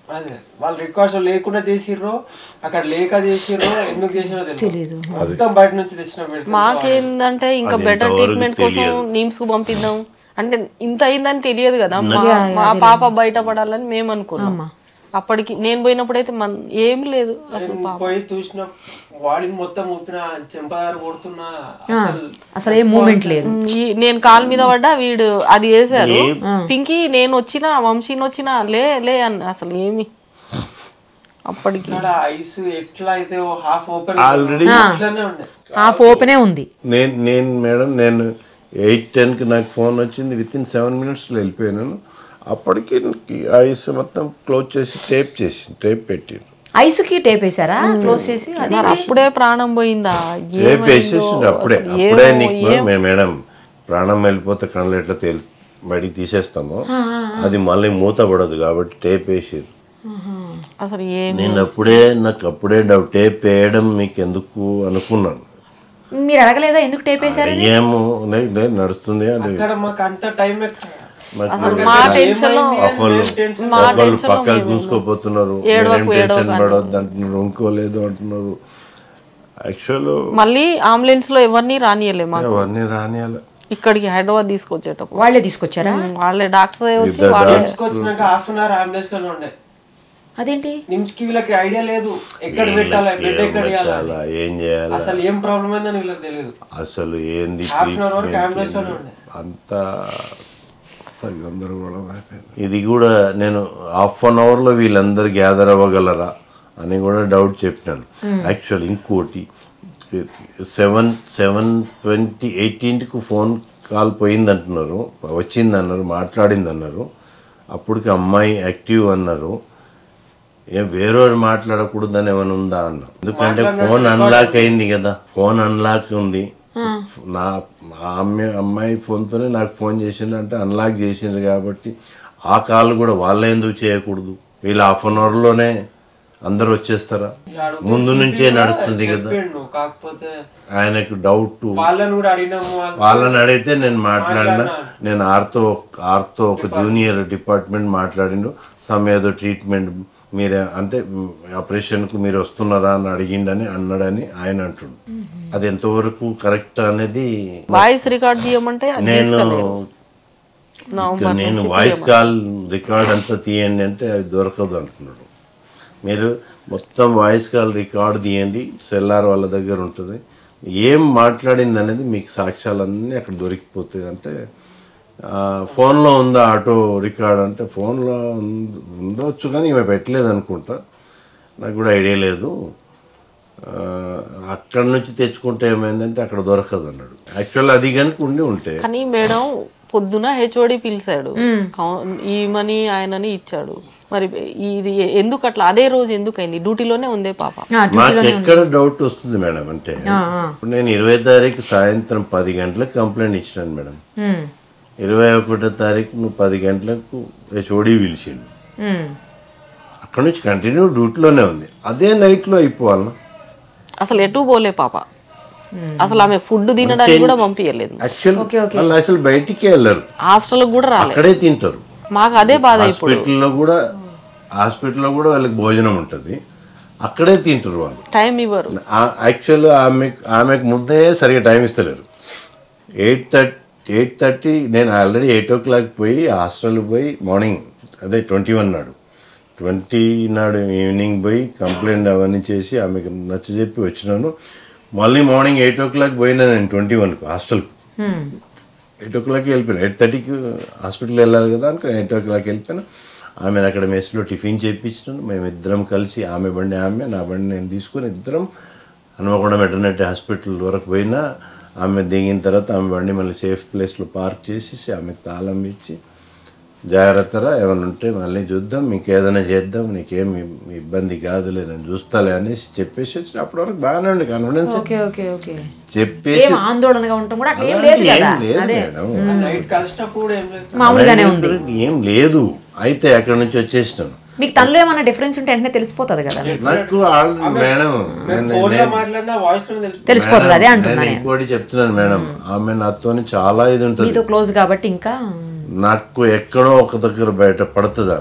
అదే వాళ్ళు రికార్డ్స్ లేకుండా చేసిర్రో అక్కడ లేక చేసిర్రో ఎందుకు చేసిరో తెలియదు మొత్తం బయట నుంచి తెచ్చిన medicines మాకేందంటే ఇంకా అది బెటర్ ఇంతవరకు ట్రీట్మెంట్ కోసం తెలియదు. నిమ్స్ కు పంపిద్దాం అంటే ఇంత అయిందని తెలియదు కదా మా మా పాప బయటపడాలని మేము అనుకున్నాం అప్పటికి నేను పోయినప్పుడు అయితే మన ఏం లేదు అసలు నేను పాప పోయి చూసిన బాడీని మొత్తం ఊపిన చెంపదారు కొడుతున్నా అసలు అసలు ఏ మూమెంట్ లేదు ఈ- నేను కాలు మీద పడ్డా వీడు అది వేసారు పింకీ నేను వచ్చినా వంశీని వచ్చినా లే లే అన్న అసలు ఏమి అప్పటికి ఇక్కడ ఐస్ ఎట్లా అయితే హాఫ్ ఓపెన్ Already- అట్లనే ఉండే హాఫ్ ఓపెనే ఉంది నేను నేను మేడం నేను ఎయిట్ టెన్కి నాకు ఫోన్ వచ్చింది విత్ ఇన్ సెవెన్ మినిట్స్లో వెళ్ళిపోయాను అప్పటికి ఐస్ మొత్తం క్లోజ్ చేసి టేప్ చేసి టేప్ పెట్టి ఐస్ కి టేప్ వేసారా క్లోజ్ చేసి అది మరి అప్పుడే ప్రాణం పోయిందా టేప్ ఏమైందో వేసేసిండు అప్పుడే అసలు అప్పుడే ఏమో, నీకు ఏం- మే- మేడం ప్రాణం వెళ్ళిపోతే కళ్ళు ఎట్లా తేలి బయటికి తీసేస్తామో అది మళ్ళీ మూత పడదు కాబట్టి టేప్ వేసేది అసలు ఏం నేను అప్పుడే నాకు అప్పుడే డౌట్ టేప్ వేయడం మీకు ఎందుకు అనుకున్నాను మీరు అడగలేదా ఎందుకు టేప్ వేసారు ఏమో లే- లే, నడుస్తుంది అది ఇక్కడ మాకు అంత టైం ఎక్కడ మాకు మా టెన్షన్ లో ఒకళ్ళు మా ఒకళ్ళు టెన్షన్ లో పక్కకు మేము చూసుకోపోతున్నారు ఏడవకు, మీరేం టెన్షన్ ఏడవకు పడొద్దు అంటున్నారు ఇంకోలేదు అంటున్నారు యాక్చువల్ మళ్ళీ అంబులెన్స్ లో ఎవరిని రానియలే మాకు అవన్నీ రానియాలి ఇక్కడికి హైదరాబాద్ తీసుకొచ్చేటప్పుడు వాళ్ళే తీసుకొచ్చారా వాళ్ళే డాక్టర్స్ వచ్చి ఇద్దరు వాళ్ళే నిమ్స్ వచ్చినాక హాఫ్ అన్ అవర్ అంబులెన్స్ లోనే ఉండే అదేంటి నిమ్స్ కి వీళ్ళకి ఐడియా లేదు ఎక్కడ పెట్టాలి బెడ్ ఎక్కడ ఇవ్వాలి పెట్టాలా, ఏం చేయాలి అసలు ఏం ప్రాబ్లం అయిందని వీళ్ళకి తెలియదు అసలు ఏంది హాఫ్ అన్ అవర్ వరకు treatment అంబులెన్స్ లోనే ఏంది? ఉండే అంత గందరగోళం అయిపోయింది ఇది కూడా నేను హాఫ్ అన్ అవర్లో వీళ్ళందరూ గ్యాదర్ అవ్వగలరా అని కూడా డౌట్ చెప్పినాను యాక్చువల్ ఇంకోటి సెవెన్ సెవెన్ ట్వంటీ ఎయిటీన్కి ఫోన్ కాల్ పోయింది అంటున్నారు వచ్చింది అన్నారు మాట్లాడింది అన్నారు అప్పటికి అమ్మాయి యాక్టివ్ అన్నారు ఏం వేరే మాట్లాడకూడదని ఏమైనా ఉందా అన్న ఎందుకంటే ఫోన్ అన్లాక్ అయింది కదా ఫోన్ అన్లాక్ ఉంది నా ఆ అమ్మాయి అమ్మాయి ఫోన్తోనే నాకు ఫోన్ చేసిండు అంటే అన్లాక్ చేసిండ్రు కాబట్టి ఆ కాల్ కూడా వాళ్ళే ఎందుకు చేయకూడదు వీళ్ళు హాఫ్ అన్ అవర్లోనే అందరు వచ్చేస్తారా ముందు నుంచే నడుస్తుంది కదా చెప్పిండు కాకపోతే ఆయనకు డౌట్ వాళ్ళని కూడా అడిగినాము వాళ్ళు వాళ్ళని అడిగితే నేను మాట్లాడినా నేను ఆర్తో ఆర్తో ఒక జూనియర్ డిపార్ట్మెంట్ మాట్లాడిండు సమ్ ఏదో ట్రీట్మెంట్ మీరే అంటే ఆపరేషన్కు మీరు వస్తున్నారా అని అడిగిండని అన్నాడని ఆయన అంటుండు అది ఎంతవరకు కరెక్ట్ అనేది వాయిస్ రికార్డ్ తీయమంటే అది నేను తీస్తలేరు. ఇక నేను వాయిస్ కాల్ రికార్డ్ అంతా తీయండి అంటే అది దొరకదు అంటున్నాడు మీరు మొత్తం వాయిస్ కాల్ రికార్డ్ తీయండి సెల్లార్ వాళ్ళ దగ్గర ఉంటుంది ఏం మాట్లాడింది అనేది మీకు సాక్ష్యాలన్నీ అక్కడ దొరికిపోతాయి అంటే ఆ, ఫోన్లో ఉందా ఆటో రికార్డ్ అంటే ఫోన్లో ఉంద- ఉండొచ్చు కానీ ఈమె పెట్టలేదు అనుకుంటా నాకు కూడా ఐడియా లేదు ఆ, అక్కడ నుంచి తెచ్చుకుంటే ఏమైందంటే అక్కడ దొరకదు అన్నాడు యాక్చువల్ అది కనుక ఉండి ఉంటే కానీ మేడం పొద్దున హెచ్ఓడి పిలిచాడు కౌ- ఈ మనీ ఆయనని ఇచ్చాడు మరి ఇది ఎందుకు అట్లా అదే రోజు ఎందుకు అయింది డ్యూటీలోనే ఉందే పాప ఆ, మాకు ఎక్కడ డౌట్ వస్తుంది మేడం అంటే ఇప్పుడు నేను ఇరవై తారీఖు సాయంత్రం పది గంటలకు కంప్లైంట్ ఇచ్చినాను మేడం ఉమ్, ఇరవై ఒకటో తారీఖు నువ్వు పది గంటలకు హెచ్ఓడి పిలిచిండు ఉమ్. అక్కడ నుంచి కంటిన్యూ డ్యూటీలోనే ఉంది అదే నైట్లో అయిపోవాలన్నా అసలు ఎటు పోలే పాప అసలు ఆమె ఫుడ్ తినడానికి కూడా పంపించలేదు యాక్చువల్ వాళ్ళు అసలు బయటికి వెళ్ళరు హాస్టల్ కూడా రాలేదు అక్కడే తింటారు మాకు అదే బాధ ఇప్పుడు హాస్పిటల్లో కూడా హాస్పిటల్లో కూడా వాళ్ళకి భోజనం ఉంటుంది అక్కడే తింటారు వాళ్ళు టైం ఇవ్వరు యాక్చువల్ ఆమె ఆమెకు ముందే సరిగా టైం ఇస్తలేరు ఎయిట్ థర్టీ ఎయిట్ థర్టీ నేను ఆల్రెడీ ఎయిట్ ఓ క్లాక్ పోయి హాస్టల్కి పోయి మార్నింగ్ అదే ట్వంటీ వన్ నాడు ట్వంటీ నాడు ఈవినింగ్ పోయి కంప్లైంట్ అవన్నీ చేసి ఆమెకు నచ్చజెప్పి వచ్చినాను మళ్ళీ మార్నింగ్ ఎయిట్ ఓ క్లాక్ పోయినా నేను ట్వంటీ వన్కు హాస్టల్కి ఎయిట్ ఓ క్లాక్కి వెళ్ళిపోయాను ఎయిట్ థర్టీకి హాస్పిటల్ వెళ్ళాలి కదా అనుకుని ఎయిట్ ఓ క్లాక్ వెళ్ళిపోయాను ఆమెను అక్కడ మెస్లో టిఫిన్ చేయించినాను మేము ఇద్దరం కలిసి ఆమె బండి ఆమె నా బండి నేను తీసుకొని ఇద్దరం హనుమకొండ వెటర్నరీ హాస్పిటల్ వరకు పోయినా ఆమె దిగిన తర్వాత ఆమె బండి మళ్ళీ సేఫ్ ప్లేస్లో పార్క్ చేసేసి ఆమెకు తాళం ఇచ్చి జాగ్రత్తరా ఏమైనా ఉంటే మళ్ళీ చూద్దాం మీకు ఏదైనా చేద్దాం నీకేం ఇబ్- ఇబ్బంది కాదులే నేను చూస్తాలే అనేసి చెప్పేసి వచ్చిన అప్పటి వరకు బాగానే ఉండి కాన్ఫిడెన్స్ ఓకే ఓకే ఓకే చెప్పేసి ఏం ఆందోళనగా ఉంటాం కూడా అట్లా ఏం లేదు అలాంటి కదా ఏం లేదు అదే మేడం నైట్ కలిసినప్పుడు కూడా ఏం లేదు మామూలుగానే ఉంది ఏం లేదు అయితే అక్కడ నుంచి వచ్చేసినాను మీకు తనలో ఏమైనా డిఫరెన్స్ ఉంటే వెంటనే తెలిసిపోతుంది కదా మీకు నాకు ఆల్- మేడం నేను- ఫోన్ లో నేను- మాట్లాడినా వాయిస్ లో తెలుసు తెలిసిపోతుంది అదే నేను అంటున్నా నేను ఇంకోటి చెప్తున్నాను మేడం ఆమె నాతోని చాలా ఇది ఉంటుంది మీతో క్లోజ్ కాబట్టి ఇంకా నాకు ఎక్కడో ఒక దగ్గర బయట పడుతుంది ఆమె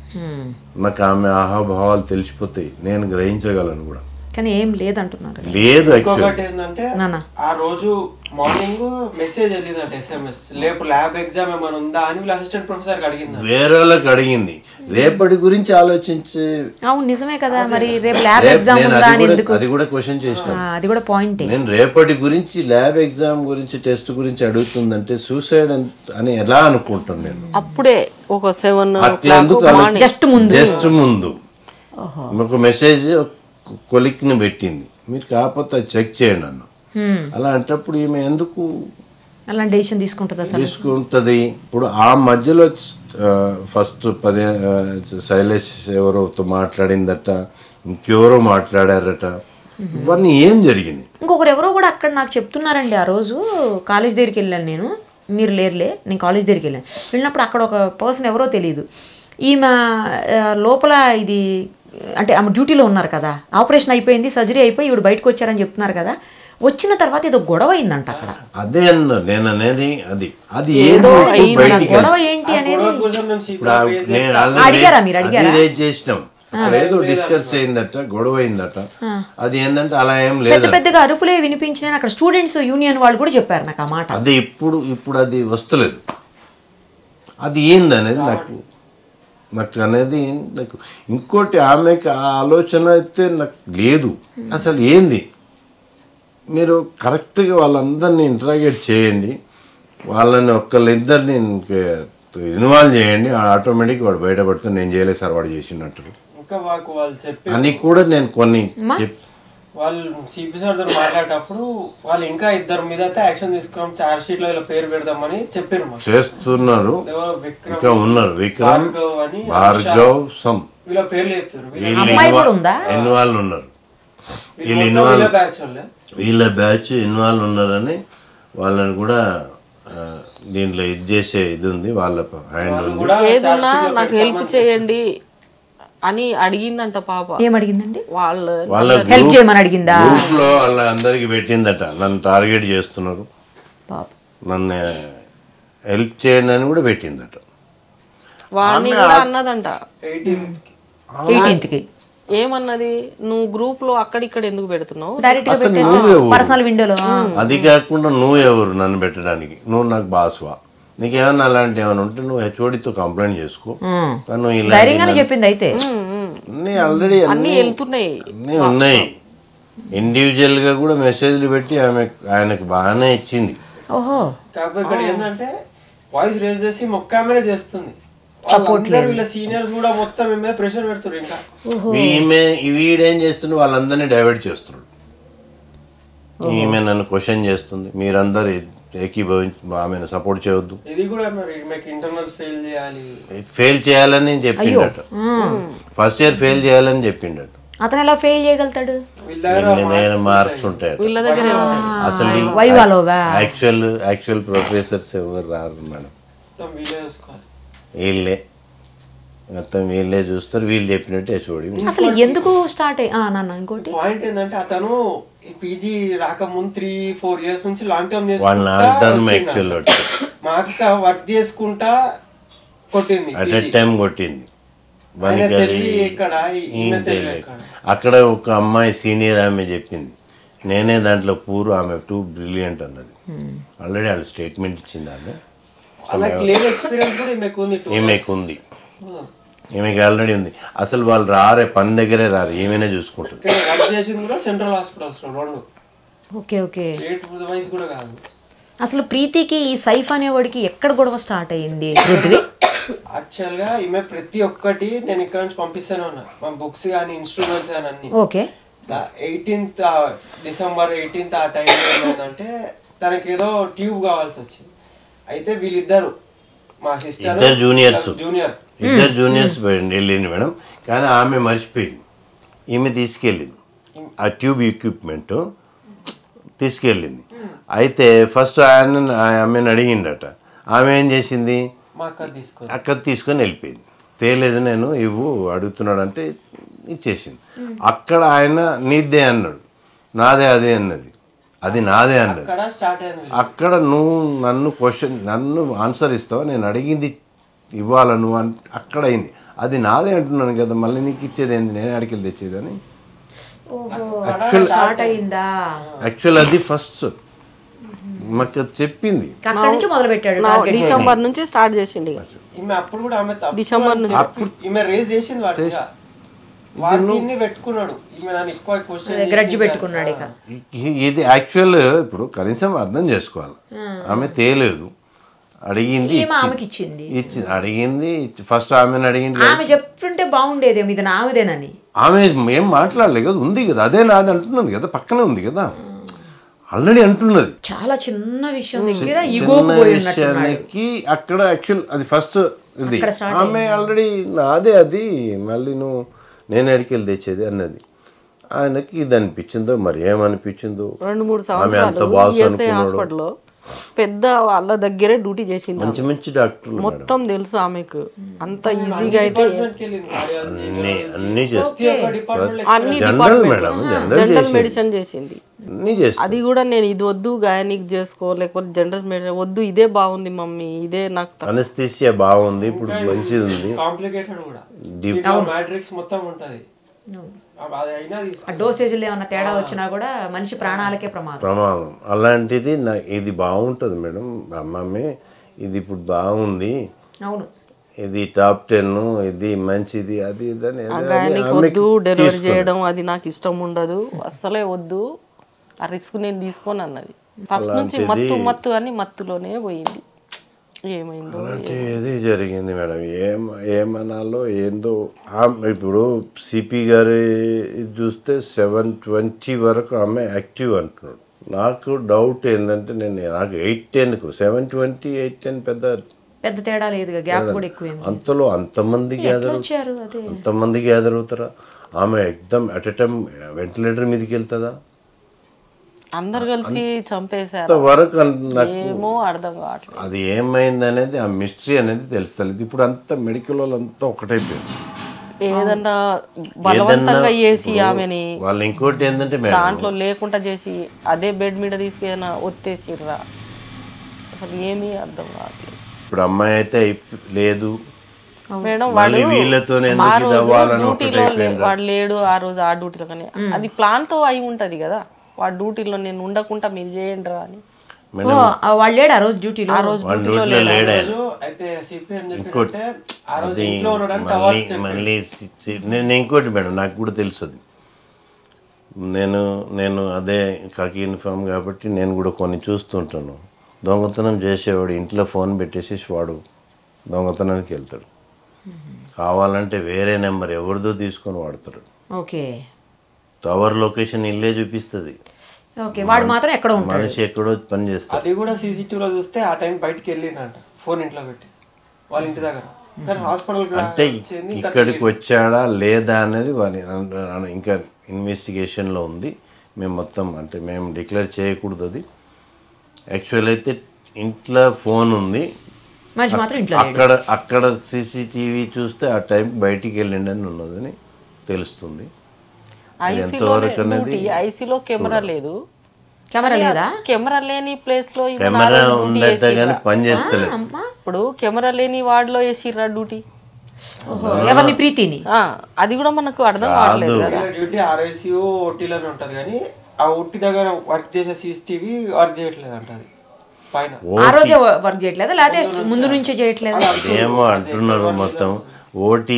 హ్మ్. నాకు ఆమె ఆహాభావాలు తెలిసిపోతాయి నేను గ్రహించగలను కూడా కానీ ఏం లేదంటున్నారు లేదు యాక్చువల్ ఇంకొకటి ఏంటంటే నాన్న ఆ రోజు మార్నింగ్ మెసేజ్ వెళ్ళిందంట ఎస్ఎంఎస్ రేపు ల్యాబ్ ఎగ్జామ్ ఏమైనా ఉందా అని వీళ్ళ అసిస్టెంట్ ప్రొఫెసర్ అడిగింది వేరే వాళ్ళకి అడిగింది రేపటి గురించి ఆలోచించే అవును నిజమే కదా మరి రేపు ల్యాబ్ రేపు ఎగ్జామ్ నేను ఉందా అది అని కూడా- ఎందుకు అది కూడా క్వశ్చన్ చేసిన ఆ, అది కూడా పాయింటే నేను రేపటి గురించి ల్యాబ్ ఎగ్జామ్ గురించి టెస్ట్ గురించి అడుగుతుందంటే సూసైడ్ అని ఎలా అనుకుంటాను నేను అప్పుడే ఒక సెవెన్ అట్లెందుకు అలా- జస్ట్ ముందు జస్ట్ ముందు ఒక మెసేజ్ కొలిక్ని పెట్టింది మీరు కాకపోతే అది చెక్ చేయండి అన్న హ్మ్. అలా అంటప్పుడు ఈమె ఎందుకు అలాంటి డెసిషన్ తీసుకుంటుంది అసలు తీసుకుంటది ఇప్పుడు ఆ మధ్యలో ఫస్ట్ పదే ఆ, శైలేష్ ఎవరోతో మాట్లాడిందట ఇంకెవరో మాట్లాడారట ఇవన్నీ ఏం జరిగింది ఇంకొకరు ఎవరో కూడా అక్కడ నాకు చెప్తున్నారండి ఆ రోజు కాలేజ్ దగ్గరికి వెళ్ళాను నేను మీరు లేరులే నేను కాలేజ్ దగ్గరికి వెళ్ళాను వెళ్ళినప్పుడు అక్కడ ఒక పర్సన్ ఎవరో తెలియదు ఈమె ఆ, లోపల ఇది అంటే ఆమె డ్యూటీలో ఉన్నారు కదా ఆపరేషన్ అయిపోయింది సర్జరీ అయిపోయి ఇవిడు బయటకు వచ్చారని చెప్తున్నారు కదా వచ్చిన తర్వాత ఏదో గొడవ అయిందంట అక్కడ అదే అన్న నేను అనేది అది అది ఏదో బయటికి గొడవ ఏంటి అనేది గొడవ కోసం మేము ఇప్పుడు ఆ- CPR నేను చేస్తాం. already అడిగారా మీరు, అది అడిగారా? రేజ్ చేసినాం అక్కడ ఏదో డిస్కస్ అయిందట గొడవ అయిందట అది ఏంటంటే అలా ఏం పెద్ద లేదు పెద్దగా అరుపులే వినిపించిన అక్కడ స్టూడెంట్స్ యూనియన్ వాళ్ళు కూడా చెప్పారు నాకు ఆ మాట అది ఇప్పుడు ఇప్పుడు అది వస్తలేదు అది ఏంది అనేది నాకు నాకు అనేది నాకు ఇంకోటి ఆమెకి ఆ ఆలోచన అయితే నాకు లేదు అసలు ఏంది మీరు కరెక్ట్గా వాళ్ళందరినీ ఇంటరాగేట్ చేయండి వాళ్ళని ఒక్కళ్ళిద్దరిని ఇన్వాల్వ్ చేయండి ఆటోమేటిక్ వాడు బయటపడితే నేను చేయలేదు సార్ వాడు చేసినట్టు ఇంకా మాకు వాళ్ళు చెప్పి అని కూడా నేను కొన్ని చెప్- వాళ్ళు సిపి సార్ తో మాట్లాడేటప్పుడు వాళ్ళు ఇంకా ఇద్దరు మీద అయితే యాక్షన్ తీసుకున్నాం చార్జ్ షీట్ లో ఇలా పేరు పెడదామని చెప్పారు మాకు చేస్తున్నారు ఎవరో విక్రమ్ ఇంకా ఉన్నారు విక్రమ్ భార్గవ్ అని భార్గవ్ సమ్ వీళ్ళ పేర్లు చెప్పారు వీళ్ళ- వీళ్ళు అమ్మాయి కూడా ఉందా? ఇన్వాల్వ్ ఉన్నారు వీళ్ళు మొత్తం వీళ్ళ బ్యాచ్ వాళ్ళే వీళ్ళ బ్యాచ్ ఇన్వాల్వ్ ఉన్నారని వాళ్ళని కూడా ఆ, దీంట్లో ఇది చేసే ఇది ఉంది వాళ్ళ హ్యాండ్ ఉంది కూడా ఏదన్నా నాకు హెల్ప్ చేయండి అని అడిగిందంట పాప ఏం అడిగిందండి వాళ్ళు వాళ్ళ హెల్ప్ చేయమని అడిగిందా గ్రూప్ లో వాళ్ళ అందరికి పెట్టిందట నన్ను టార్గెట్ చేస్తున్నారు పాప నన్ను హెల్ప్ చేయండి అని కూడా పెట్టిందట వాడిని కూడా అన్నదంట ఎయిటీన్త్ ఎయిటీన్త్కి ఏమన్నది నువ్వు గ్రూప్ లో అక్కడిక్కడ ఎందుకు పెడుతున్నావు డైరెక్ట్ గా అసలు పెట్టేస్తే నువ్వెవరు? పర్సనల్ విండోలో అది కాకుండా నువ్వు ఎవరు నన్ను పెట్టడానికి నువ్వు నాకు బాస్వా నీకేమన్నా అలాంటి ఏమైనా ఉంటే నువ్వు హెచ్ఓడితో కంప్లైంట్ చేసుకో కానీ నువ్వు ఇలా ధైర్యంగానే చెప్పింది అయితే అన్నీ ఆల్రెడీ అన్ని వెళ్తున్నాయి అన్నీ ఉన్నాయి ఇండివిజువల్ గా కూడా మెసేజ్లు పెట్టి ఆమె ఆయనకు బాగానే ఇచ్చింది ఓహో కాకపోతే ఇక్కడ ఏంటంటే వాయిస్ రేజ్ చేసి మొక్క ఆమెనే చేస్తుంది సపోర్ట్ వీళ్ళ సీనియర్స్ కూడా మొత్తం ఏమే ప్రెషర్ పెడుతున్నారు ఇంకా ఈమె వీడేం చేస్తుండే వాళ్ళందరినీ డైవర్ట్ చేస్తున్నాడు ఈమె నన్ను క్వశ్చన్ చేస్తుంది మీరందరూ ఏకీభవించి ఆమెను సపోర్ట్ చేయొద్దు ఇది కూడా మరి మీకు ఇంటర్నల్స్ ఫెయిల్ చేయాలి ఫెయిల్ చేయాలని చెప్పిండట ఫస్ట్ ఇయర్ ఫెయిల్ చేయాలని చెప్పిండట అతను ఎలా ఫెయిల్ చేయగలుగుతాడు వీళ్ళ దగ్గర నేను మార్క్స్ ఉంటాయట వీళ్ళ దగ్గరే ఉంటాయి అసలు వైవాలోవా యాక్చువల్ యాక్చువల్ ప్రొఫెసర్స్ ఎవరు రారు మేడం మొత్తం వీళ్ళే చూసుకోవాలి వీళ్ళే మొత్తం వీళ్ళే చూస్తారు వీళ్ళు చెప్పినట్టే చూడి అసలు ఎందుకు స్టార్ట్ అయ్యి ఆ, నాన్న ఇంకోటి పాయింట్ ఏంటంటే అతను ఈ పీజీ రాకముందు త్రీ ఫోర్ ఇయర్స్ నుంచి లాంగ్ టర్మ్ వాళ్ళ లాంగ్ టర్మ్ యాక్చువల్ మా అక్క వర్క్ చేసుకుంటా కొట్టింది అట్ ఎ టైం కొట్టింది ఆయన మనకి అది తెలివి ఎక్కడ ఈమె ఏం తెలివి తెలియదు ఎక్కడ అక్కడ ఒక అమ్మాయి సీనియర్ ఆమె చెప్పింది నేనే దాంట్లో పూరు ఆమె టూ బ్రిలియంట్ అన్నది ఆల్రెడీ వాళ్ళు స్టేట్మెంట్ ఇచ్చింది ఆమె అలా క్లియర్ ఎక్స్పీరియన్స్ కూడా ఈమెకు ఉంది two ఈమెకు ఉంది ఈమెకి ఆల్రెడీ ఉంది అసలు వాళ్ళు రారే పని దగ్గరే రారు ఈమెనే చూసుకుంటుంది ఇక్కడ వర్క్ చేసింది కూడా సెంట్రల్ హాస్పిటల్స్ లో రెండు ఓకే ఓకే స్టేట్ వైజ్ కూడా కాదు అసలు ప్రీతికి ఈ సైఫ్ అనేవాడికి ఎక్కడ గొడవ స్టార్ట్ అయ్యింది పృథ్వీ యాక్చువల్ గా ఈమె ప్రతి ఒక్కటి నేను ఇక్కడ నుంచి పంపిస్తూనే ఉన్నా మా బుక్స్ కానీ ఇన్స్ట్రుమెంట్స్ కానీ అన్ని ఓకే ఎయిటీన్త్ డిసెంబర్ ఎయిటీన్త్ ఆ టైంలో ఏమైందంటే తనకి ఏదో ట్యూబ్ కావాల్సి వచ్చింది అయితే వీళ్ళిద్దరు మా సిస్టర్ ఇద్దరు juniors. జూనియర్ ఇద్దరు జూనియర్స్ వెళ్ళింది మేడం కానీ ఆమె మర్చిపోయింది ఈమె తీసుకెళ్ళింది ఆ ట్యూబ్ ఎక్విప్మెంట్ తీసుకెళ్ళింది అయితే ఫస్ట్ ఆయన ఆమెను అడిగిండట ఆమె ఏం చేసింది మా అక్క తీసుకో అక్కడ తీసుకొని వెళ్ళిపోయింది తేలేదు నేను ఇవ్వు అడుగుతున్నాడు అంటే ఇచ్చేసింది అక్కడ ఆయన నీదే అన్నాడు నాదే అదే అన్నది అది నాదే అన్నది అక్కడ స్టార్ట్ అయింది వీళ్ళకి. అక్కడ నువ్వు నన్ను క్వశ్చన్ నన్ను ఆన్సర్ ఇస్తావు నేను అడిగింది ఇవ్వాల నువ్వు అని అక్కడ అయింది అది నాదే అంటున్నాను కదా మళ్ళీ నీకు ఇచ్చేది ఏంది నేను అడికెళ్ళి తెచ్చేదని స్టార్ట్ అయిందా యాక్చువల్ అది ఫస్ట్ మాకు అది చెప్పింది అక్కడి నుంచి మొదలు పెట్టాడు నా టార్గెట్ డిసెంబర్ నుంచి స్టార్ట్ చేసిండు ఇక ఈమె అప్పుడు కూడా ఆమె తప్పు డిసెంబర్ అని చెప్పి ఈమె రేజ్ చేసింది వాడి మీద. వాడు దీన్ని పెట్టుకున్నాడు ఈమె నన్ను ఎక్కువ క్వశ్చన్ గ్రడ్జ్ పెట్టుకున్నాడు ఇక ఇ- ఇది యాక్చువల్ ఇప్పుడు కనీసం అర్థం చేసుకోవాలి ఆమె తేలేదు అడిగింది ఈమె ఆమెకి ఇచ్చింది ఇచ్చింది అడిగింది ఫస్ట్ ఆమెను అడిగింది ఆమె చెప్తుంటే బాగుండేదేమో ఇది నామిదేనని ఆమె ఏం మాట్లాడలేదు కదా ఉంది కదా అదే నాది అంటున్నది కదా పక్కనే ఉంది కదా ఆల్రెడీ అంటున్నది చాలా చిన్న విషయం దగ్గర ఇగోకు చిన్న పోయి ఉన్నట్టున్నాడు విషయానికి అక్కడ యాక్చువల్ అది ఫస్ట్ ఇది అక్కడ start ఆమె ఆల్రెడీ నాదే అది మళ్ళీ నువ్వు నేను ఎడికెళ్ళి తెచ్చేది అన్నది ఆయనకి ఇది అనిపించిందో మరి ఏమనిపించిందో రెండు మూడు ఆమె అంత సంవత్సరాలు బాస్ ఈఎస్ఐ అనుకున్నాడు హాస్పిటల్లో పెద్ద వాళ్ళ దగ్గరే డ్యూటీ చేసింది మంచి మంచి డాక్టర్లు మేడం మొత్తం తెలుసు ఆమెకు అంత ఈజీగా అయితే అన్ని అన్ని చేస్తారు డిపార్ట్మెంట్ అన్ని general madam general general medicine చేసింది అన్ని చేస్తారు అది కూడా నేను ఇది వద్దు గాయనిక్ చేసుకో లేకపోతే జనరల్ మెడిసిన్ వద్దు ఇదే బాగుంది మమ్మీ ఇదే నాకు త- అనస్థిసియా బాగుంది ఇప్పుడు మంచిది ఉంది కాంప్లికేటెడ్ కూడా Deep- మ్యాట్రిక్స్ మొత్తం ఉంటది అది అయినా తీసుకో. ఆ డోసేజ్లో ఏమన్నా తేడా వచ్చినా కూడా మనిషి ప్రాణాలకే ప్రమాదం ప్రమాదం అలాంటిది నా ఇది బాగుంటుంది మేడం అమ్మమ్మే ఇది ఇప్పుడు బాగుంది అవును ఇది టాప్ టెన్ ఇది మంచిది అది ఇది అని అది- అది గాయనిక్ ఆమెకి వద్దు డెలివరీ తీసుకున్నది. చేయడం అది నాకు ఇష్టం ఉండదు అస్సలే వద్దు ఆ రిస్క్ నేను తీసుకోను అన్నది ఫస్ట్ నుంచి మత్తు మత్తు అని మత్తులోనే పోయింది ఏమైందో అంటే ఏది జరిగింది మేడం ఏం ఏమనాలో ఏందో ఆమె ఇప్పుడు సిపి గారి ఇది చూస్తే సెవెన్ ట్వంటీ వరకు ఆమె యాక్టివ్ అంటున్నాడు నాకు డౌట్ ఏంటంటే నేను నాకు ఎయిట్ టెన్కు సెవెన్ ట్వంటీ ఎయిట్ టెన్ పెద్ద పెద్ద తేడా లేదు గ్యాప్ కూడా ఎక్కువేం అంతలో అంతమంది గ్యాదర్ వచ్చారు అదే అంతమంది గ్యాదర్ అవుతారా ఆమె ఎక్దమ్ అట్ ఎ టైం వెంటిలేటర్ మీదకి వెళ్తుందా అందరు కలిసి చంపేశారు వరకు నాకు ఏమో అర్థం కావట్లేదు అది ఏమైంది అనేది ఆ మిస్టరీ అనేది తెలుస్తలేదు ఇప్పుడు అంతా మెడికల్ వాళ్ళంతా ఒకటైపోయింది ఏదన్నా బలవంతంగా చేసి ఆమెని వాళ్ళు ఇంకోటి ఏంటంటే మేడం దాంట్లో లేకుండా చేసి అదే బెడ్ మీద తీసుకెళ్ళిన ఒత్తేసిర్రా అసలు ఏమీ అర్థం కావట్లేదు ఇప్పుడు అమ్మాయి అయితే అయిపో- లేదు మేడం మళ్ళీ వాడు వీళ్ళతోనే ఆ ఎందుకు ఇది రోజు అవ్వాలని డ్యూటీలో ఒకటి లే- వాడు లేడు ఆ రోజు ఆ డ్యూటీలో కానీ అది ప్లాన్ తో అయి ఉంటది కదా వాడు డ్యూటీలో నేను ఉండకుండా మీరు చేయండి రా అని ఓ, ఆ వాళ్ళు లేడు ఆ రోజు డ్యూటీలో ఆ రోజు వాళ్ళ డ్యూటీలో లేడు ఆయన రోజు అయితే సిపి అని ఇంకోటి చెప్పి ఆ రోజు అది ఇంట్లో ఉన్నాడని మళ్ళీ తర్వాత మళ్ళీ సి- సి- నేను ఇంకోటి మేడం నాకు కూడా తెలుసు అది నేను నేను అదే కాకి యూనిఫామ్ కాబట్టి నేను కూడా కొన్ని చూస్తుంటాను దొంగతనం చేసేవాడు ఇంట్లో ఫోన్ పెట్టేసి వాడు దొంగతనానికి వెళ్తాడు కావాలంటే వేరే నెంబర్ ఎవరిదో తీసుకొని వాడతాడు ఓకే టవర్ లొకేషన్ ఇల్లే చూపిస్తుంది ఓకే వాడు మాత్రం ఎక్కడ ఉంటాడు మనిషి ఎక్కడో పని చేస్తాడు అది కూడా సీసీటీవీలో చూస్తే ఆ టైం బయటికి వెళ్ళిండంట ఫోన్ ఇంట్లో పెట్టి వాళ్ళ ఇంటి దగ్గర కానీ హాస్పిటల్ అంటే ఇక్కడికి వచ్చాడా లేదా అనేది వారి అన్- అన్- ఇంకా ఇన్వెస్టిగేషన్లో ఉంది మేము మొత్తం అంటే మేము డిక్లేర్ చేయకూడదు అది యాక్చువల్ అయితే ఇంట్లో ఫోన్ ఉంది మనిషి మాత్రం ఇంట్లో లేడు అక్కడ అక్కడ సీసీటీవీ చూస్తే ఆ టైం బయటికి వెళ్ళిండని ఉన్నదని తెలుస్తుంది అది ఐసీలో ఎంతవరకు అనేది ఐసీలో కెమెరా లేదు కెమెరా లేదా కెమెరా లేని ప్లేస్ లో ఈమె కెమెరా నాలుగు డ్యూటీ ఉందట చేసిర్రా. కానీ పని చేస్తలేదు అమ్మా ఇప్పుడు కెమెరా లేని వార్డులో వేసిర్రా డ్యూటీ ఓహో ఎవరిని ప్రీతిని ఆ, అది కూడా మనకు అర్థం కావట్లేదు కదా డ్యూటీ ఆర్ఐసీఓ ఓటీలోనే ఉంటది కానీ ఆ ఓటీ దగ్గర వర్క్ చేసే సీసీటీవీ వర్క్ చేయట్లేదు అంట అది పైన ఆ రోజే వర్క్ చేయట్లేదా లేకపోతే ముందు నుంచే చేయట్లేదా ఏమో అంటున్నారు మొత్తం ఓటీ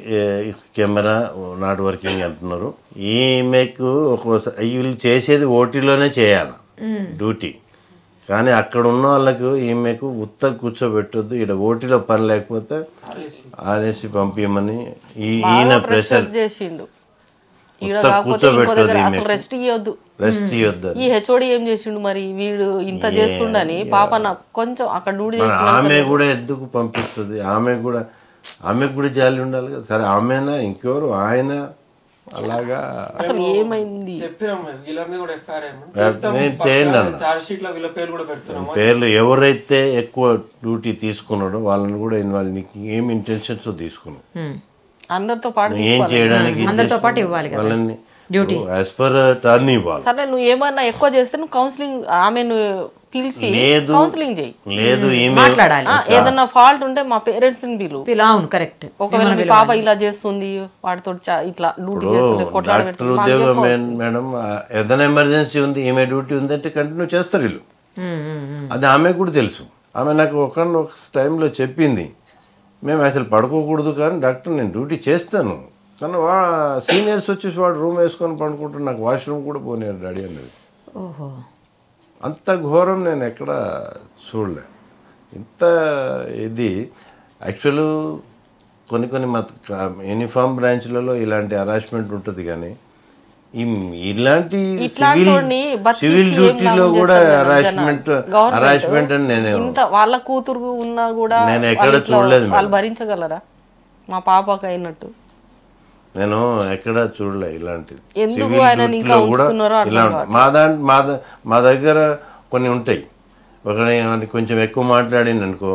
కెమెరా నాట్ వర్కింగ్ అంటున్నారు ఈమెకు ఒక్కోసారి వీళ్ళు చేసేది ఓటీలోనే చేయాలి డ్యూటీ కానీ అక్కడ ఉన్న వాళ్ళకు ఈమెకు ఉత్త కూర్చోబెట్టొద్దు ఇక్కడ ఓటీలో పని లేకపోతే ఆర్ఎస్సి పంపించమని ఈ ఈయన ప్రెషర్ చేసిండు ఈడ ఉత్త కాకపోతే ఇంకో దగ్గర కూర్చోబెట్టొద్దు అసలు ఈమెకు రెస్ట్ ఇవ్వద్దు రెస్ట్ చేయొద్దు ఈ హెచ్ఓడి ఏం చేసిండు మరి వీడు ఇంత చేస్తుండని పాప నా కొంచెం అక్కడ డ్యూటీ మరి చేసిన ఆమె కూడా ఎందుకు పంపిస్తుంది ఆమె కూడా ఆమెకు కూడా జాలి ఉండాలి కదా సరే ఆమెనా ఇంకెవరు ఆయన అలాగా అసలు ఏమైంది చెప్పినాం వీళ్ళ మీద కూడా ఎఫ్ఐఆర్ నేను చేయండి అన్న. చార్జ్ షీట్ లో వీళ్ళ పేరు కూడా పెడుతున్నాము పేర్లు ఎవరైతే ఎక్కువ డ్యూటీ తీసుకున్నాడో వాళ్ళని కూడా ఇన్వాల్వ్ నీకు ఏం ఇంటెన్షన్స్ తీసుకున్నావు ఉమ్. అందరితో పాటు నువ్వు ఏం చేయడానికి అందరితో పాటు ఇవ్వాలి కదా వాళ్ళని డ్యూటీ యాజ్ పర్ టర్న్ ఇవ్వాలి సరే నువ్వు ఏమన్నా ఎక్కువ చేస్తే నువ్వు కౌన్సిలింగ్ ఆమె నువ్వు పిలిచి లేదు కౌన్సిలింగ్ చేయి లేదు ఈమె మాట్లాడాలి ఆ, ఏదన్నా ఫాల్ట్ ఉంటే మా పేరెంట్స్ ని పిలువు పిల్ల అవును కరెక్ట్ ఒకవేళ మీ పాప ఇలా చేస్తుంది వాడితో చా- ఇట్లా డ్యూటీ చేస్తుంది కొట్లాడ డాక్టర్ ఉద్యోగం మే- మేడం ఆ, ఏదైనా ఎమర్జెన్సీ ఉంది ఈమె డ్యూటీ ఉందంటే కంటిన్యూ చేస్తారు వీళ్ళు అది ఆమెకు కూడా తెలుసు ఆమె నాకు ఒక ఒక టైంలో చెప్పింది మేము అసలు పడుకోకూడదు కానీ డాక్టర్ నేను డ్యూటీ చేస్తాను కానీ వా సీనియర్స్ వచ్చేసి వాడు రూమ్ వేసుకొని పడుకుంటారు నాకు వాష్రూమ్ కూడా పోనీయారు డాడీ అన్నది ఓహో అంత ఘోరం నేను ఎక్కడ చూడలే ఇంత ఇది యాక్చువల్ కొన్ని కొన్ని మా యూనిఫామ్ బ్రాంచ్లలో ఇలాంటి హరాస్మెంట్ ఉంటుంది కానీ ఈ ఇలాంటి సివిల్ ఇట్లాంటోడిని బతికించి సివిల్ ఏం డ్యూటీలో లాభం కూడా చేస్తారు మేడం హరాస్మెంట్ జనాలు? Government హరాస్మెంట్ అని నేను ఇంత వాళ్ళ కూతురు ఉన్నా కూడా నేను వాళ్ళ ఎక్కడ ఇంట్లో చూడలేదు మేడం. వాళ్ళు భరించగలరా మా పాపకు అయినట్టు నేను ఎక్కడ చూడలే ఇలాంటిది ఎందుకు సివిల్ ఆయనని ఇంకా డ్యూటీలో కూడా ఉంచుతున్నారో అర్థం ఇలా ఉంటుంది. మా దాంట్ మా ద- మా దగ్గర కొన్ని ఉంటాయి ఒకటి కొంచెం ఎక్కువ మాట్లాడింది అనుకో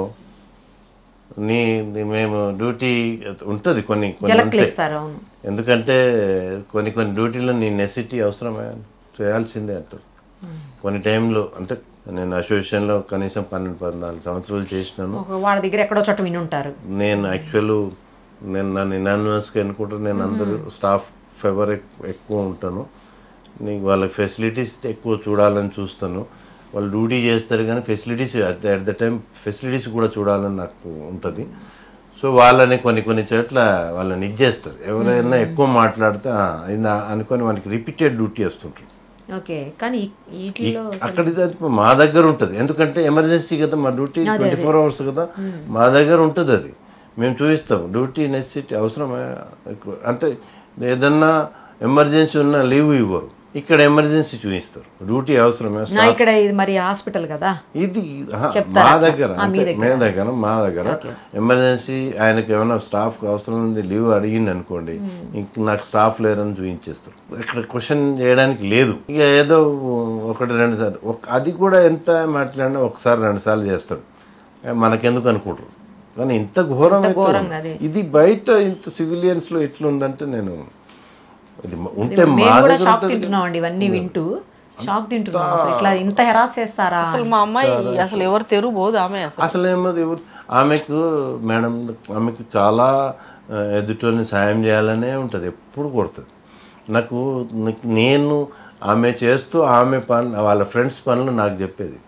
నీ నీ మేము డ్యూటీ ఉంటుంది కొన్ని కొన్ని ఉంటాయి. జలక్లిస్తారు అవును ఎందుకంటే కొన్ని కొన్ని డ్యూటీలో నీ నెసిటీ అవసరమే చేయాల్సిందే అంటారు కొన్ని టైంలో అంటే నేను అసోసియేషన్లో కనీసం పన్నెండు పద్నాలుగు సంవత్సరాలు చేసినాను ఒక వాళ్ళ దగ్గర ఎక్కడో చోట విని ఉంటారు నేను యాక్చువల్ నేను నన్ను ఇనానిమస్గా అనుకుంటాను నేను అందరూ స్టాఫ్ ఫేవర్ ఎక్కువ ఉంటాను నీకు వాళ్ళకి ఫెసిలిటీస్ ఎక్కువ చూడాలని చూస్తాను వాళ్ళు డ్యూటీ చేస్తారు కానీ facilities at at the time facilities కూడా చూడాలని నాకు ఉంటుంది సో వాళ్ళని కొన్ని కొన్ని చోట్ల వాళ్ళని ఇచ్చేస్తారు ఎవరైనా ఎక్కువ మాట్లాడితే "ఆ, అయిందా" అనుకొని వాళ్ళకి రిపీటెడ్ డ్యూటీ వస్తుంటారు ఓకే కానీ ఈ- వీటిలో అక్కడ ఇది అది మా దగ్గర ఉంటుంది ఎందుకంటే ఎమర్జెన్సీ కదా మా డ్యూటీ ట్వంటీ ఫోర్ అవర్స్ కదా మా దగ్గర ఉంటుంది అది మేము చూపిస్తాం డ్యూటీ నెసిటీ అవసరమే ఎక్కువ అంటే ఏదన్నా ఎమర్జెన్సీ ఉన్న లీవ్ ఇవ్వరు ఇక్కడ ఎమర్జెన్సీ చూపిస్తారు డ్యూటీ అవసరమే నా ఇక్కడ ఇది మరి హాస్పిటల్ కదా ఇది ఆహా, మా దగ్గర అంటే మీ దగ్గర మా దగ్గర ఎమర్జెన్సీ ఆయనకి ఏమైనా స్టాఫ్ అవసరం ఉంది లీవ్ అడిగింది అనుకోండి ఇంక నాకు స్టాఫ్ లేరని చూపించేస్తారు ఇక్కడ క్వశ్చన్ చేయడానికి లేదు ఇక ఏదో ఒకటి రెండు సార్లు ఒక- అది కూడా ఎంత మాట్లాడినా ఒకసారి రెండు సార్లు చేస్తాడు ఏ, మనకెందుకు అనుకుంటారు కానీ ఇంత ఘోరం అయితే ఘోరంగా అదే. ఇది బయట ఇంత సివిలియన్స్ లో ఎట్లుందంటే నేను ఇది ఉంటే మా మేము కూడా దగ్గర షాక్ ఉంటుంది. తింటున్నాం అండి ఇవన్నీ వింటూ షాక్ తింటున్నాం అసలు ఇట్లా ఇంత హెరాస్ చేస్తారా అసలు మా అమ్మాయి అసలు ఎవరు తెరు పోదు ఆమె అసలు అసలు ఏమో ఎవరు ఆమెకు మేడం ఆమెకు చాలా ఆ, ఎదుటోని సాయం చేయాలనే ఉంటుంది ఎప్పుడు కొడుతుంది నాకు నాకు- నేను ఆమె చేస్తూ ఆమె పని వాళ్ళ ఫ్రెండ్స్ పనులు నాకు చెప్పేది